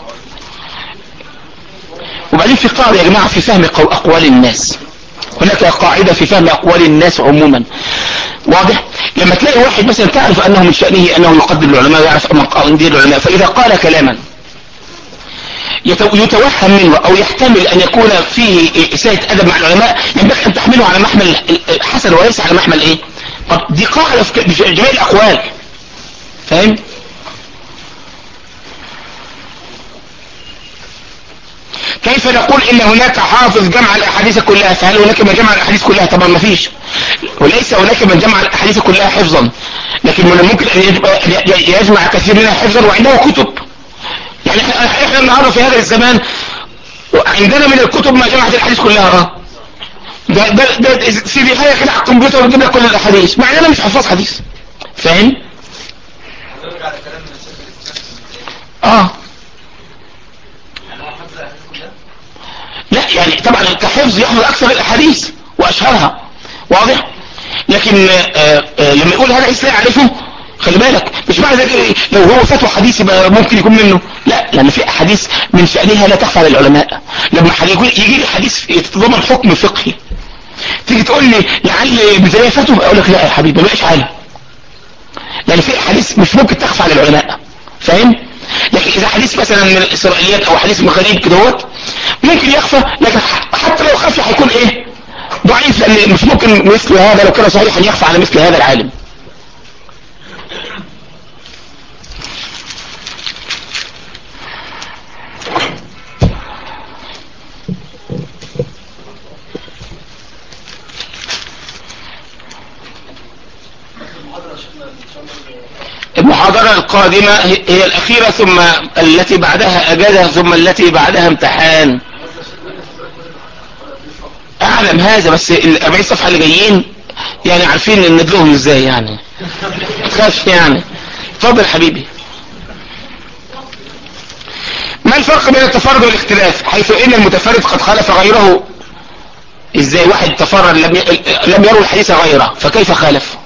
وبعدين في قاعدة يا جماعة في فهم اقوال الناس هناك قاعدة في فهم اقوال الناس عموما واضح لما تلاقي واحد مثلا تعرف انه من شأنه انه يقدم العلماء ويعرف مقادير العلماء فاذا قال كلاما يتوهم منه او يحتمل ان يكون فيه اساءة ادب مع العلماء ينبغي ان تحمله على محمل حسن وليس على محمل ايه طب دي قاعدة في جميع الاقوال فاهم كيف نقول ان هناك حافظ جمع الاحاديث كلها فهل هناك من جمع الاحاديث كلها طبعا ما فيش وليس هناك من جمع الاحاديث كلها حفظا لكن من الممكن ان يجمع كثير منها حفظا وعنده كتب يعني احنا النهارده في هذا الزمان عندنا من الكتب ما جمعت الاحاديث كلها اه ده ده ده سيدي هيا كده على الكمبيوتر ويجيب لك كل الاحاديث مع ان انا مش حفاظ حديث فاهم اه لا يعني طبعا كحفظ يحفظ اكثر الاحاديث واشهرها واضح لكن آآ آآ لما يقول هذا لا يعرفه خلي بالك مش معنى ذلك لو هو فتوى حديث يبقى ممكن يكون منه لا لان في احاديث من شأنها لا تخفى للعلماء لما يجي لي حديث يتضمن حكم فقهي تيجي تقول لي لعل ابن تيميه فتوى اقول لك لا يا حبيبي ما بقاش عالم لان في احاديث مش ممكن تخفى على العلماء فاهم لكن اذا حديث مثلا من الاسرائيليات او حديث من غريب كدهوت ممكن يخفى لكن حتى لو خفي هيكون ايه ضعيف لان مش ممكن مثل هذا لو كان صحيحا يخفى على مثل هذا العالم المحاضرة القادمة هي الأخيرة ثم التي بعدها أجازة ثم التي بعدها امتحان أعلم هذا بس الأربعين صفحة اللي جايين يعني عارفين ندلهم ازاي يعني تخافش يعني اتفضل حبيبي ما الفرق بين التفرد والاختلاف حيث ان المتفرد قد خالف غيره ازاي واحد تفرد لم ي... لم يروي الحديث غيره فكيف خالف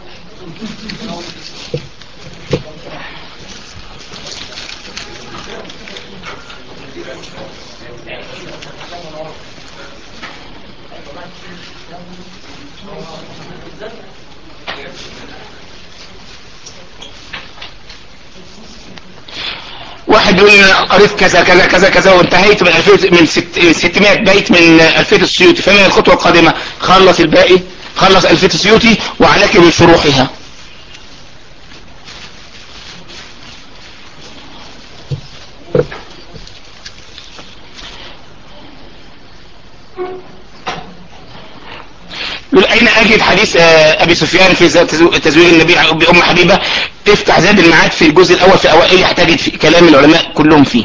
واحد يقول لي انا قريت كذا كذا كذا كذا وانتهيت من 2000 من 600 بيت من الفيه السيوطي فما الخطوه القادمه خلص الباقي خلص الفيه السيوطي وعليك بشروحها يقول اين اجد حديث ابي سفيان في تزويج النبي بام حبيبه افتح زاد المعاد في الجزء الاول في اوائل هتجد في كلام العلماء كلهم فيه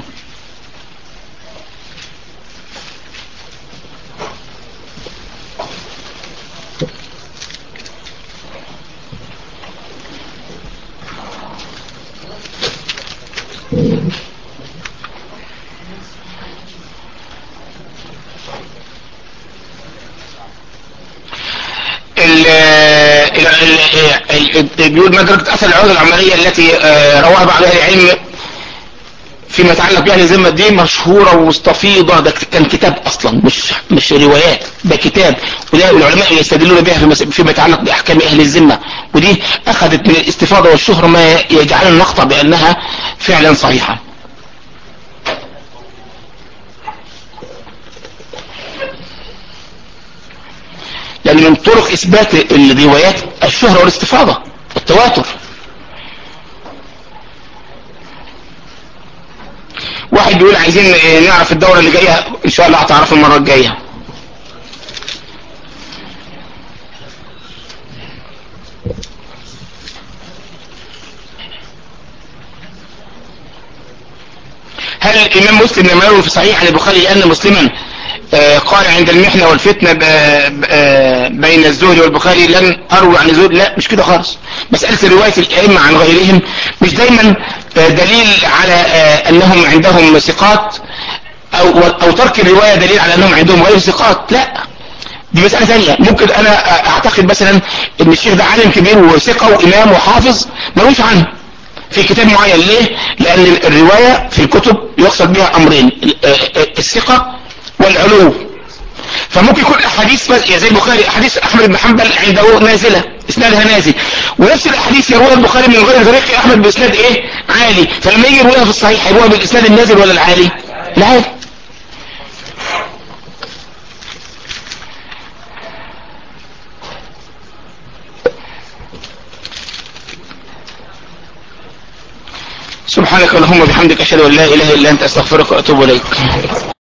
بيقول مدركة اثر العروض العملية التي رواها بعض اهل العلم فيما يتعلق بها لزمة الدين مشهورة ومستفيضة ده كان كتاب اصلا مش مش روايات ده كتاب وده العلماء يستدلون بها فيما يتعلق باحكام اهل الذمة ودي اخذت من الاستفاضة والشهرة ما يجعلنا نقطع بانها فعلا صحيحة لان من طرق اثبات الروايات الشهرة والاستفاضة التواتر واحد بيقول عايزين آه، نعرف الدورة اللي جاية ان شاء الله هتعرفوا المرة الجاية هل الامام مسلم لما يروي في صحيح عن البخاري ان مسلما آه، قال عند المحنة والفتنة ب- ب- آه، بين الزهري والبخاري لن اروي عن الزهري لا مش كده خالص مسألة رواية الائمة عن غيرهم مش دايما آه، دليل على آه، انهم عندهم ثقات او او ترك الرواية دليل على انهم عندهم غير ثقات لا دي مسألة ثانية ممكن انا اعتقد مثلا ان الشيخ ده عالم كبير وثقة وامام وحافظ ملوش عنه في كتاب معين ليه لان الرواية في الكتب يقصد بها امرين ال- آه، آه، الثقة والعلو فممكن يكون احاديث بس- يعني زي البخاري احاديث احمد بن حنبل عنده نازلة اسنادها نازل ونفس الاحاديث يرويها البخاري من غير طريق احمد باسناد ايه عالي فلما يجي يرويها في الصحيح هيرويها بالاسناد النازل ولا العالي العالي سبحانك اللهم وبحمدك اشهد ان لا اله الا انت استغفرك واتوب اليك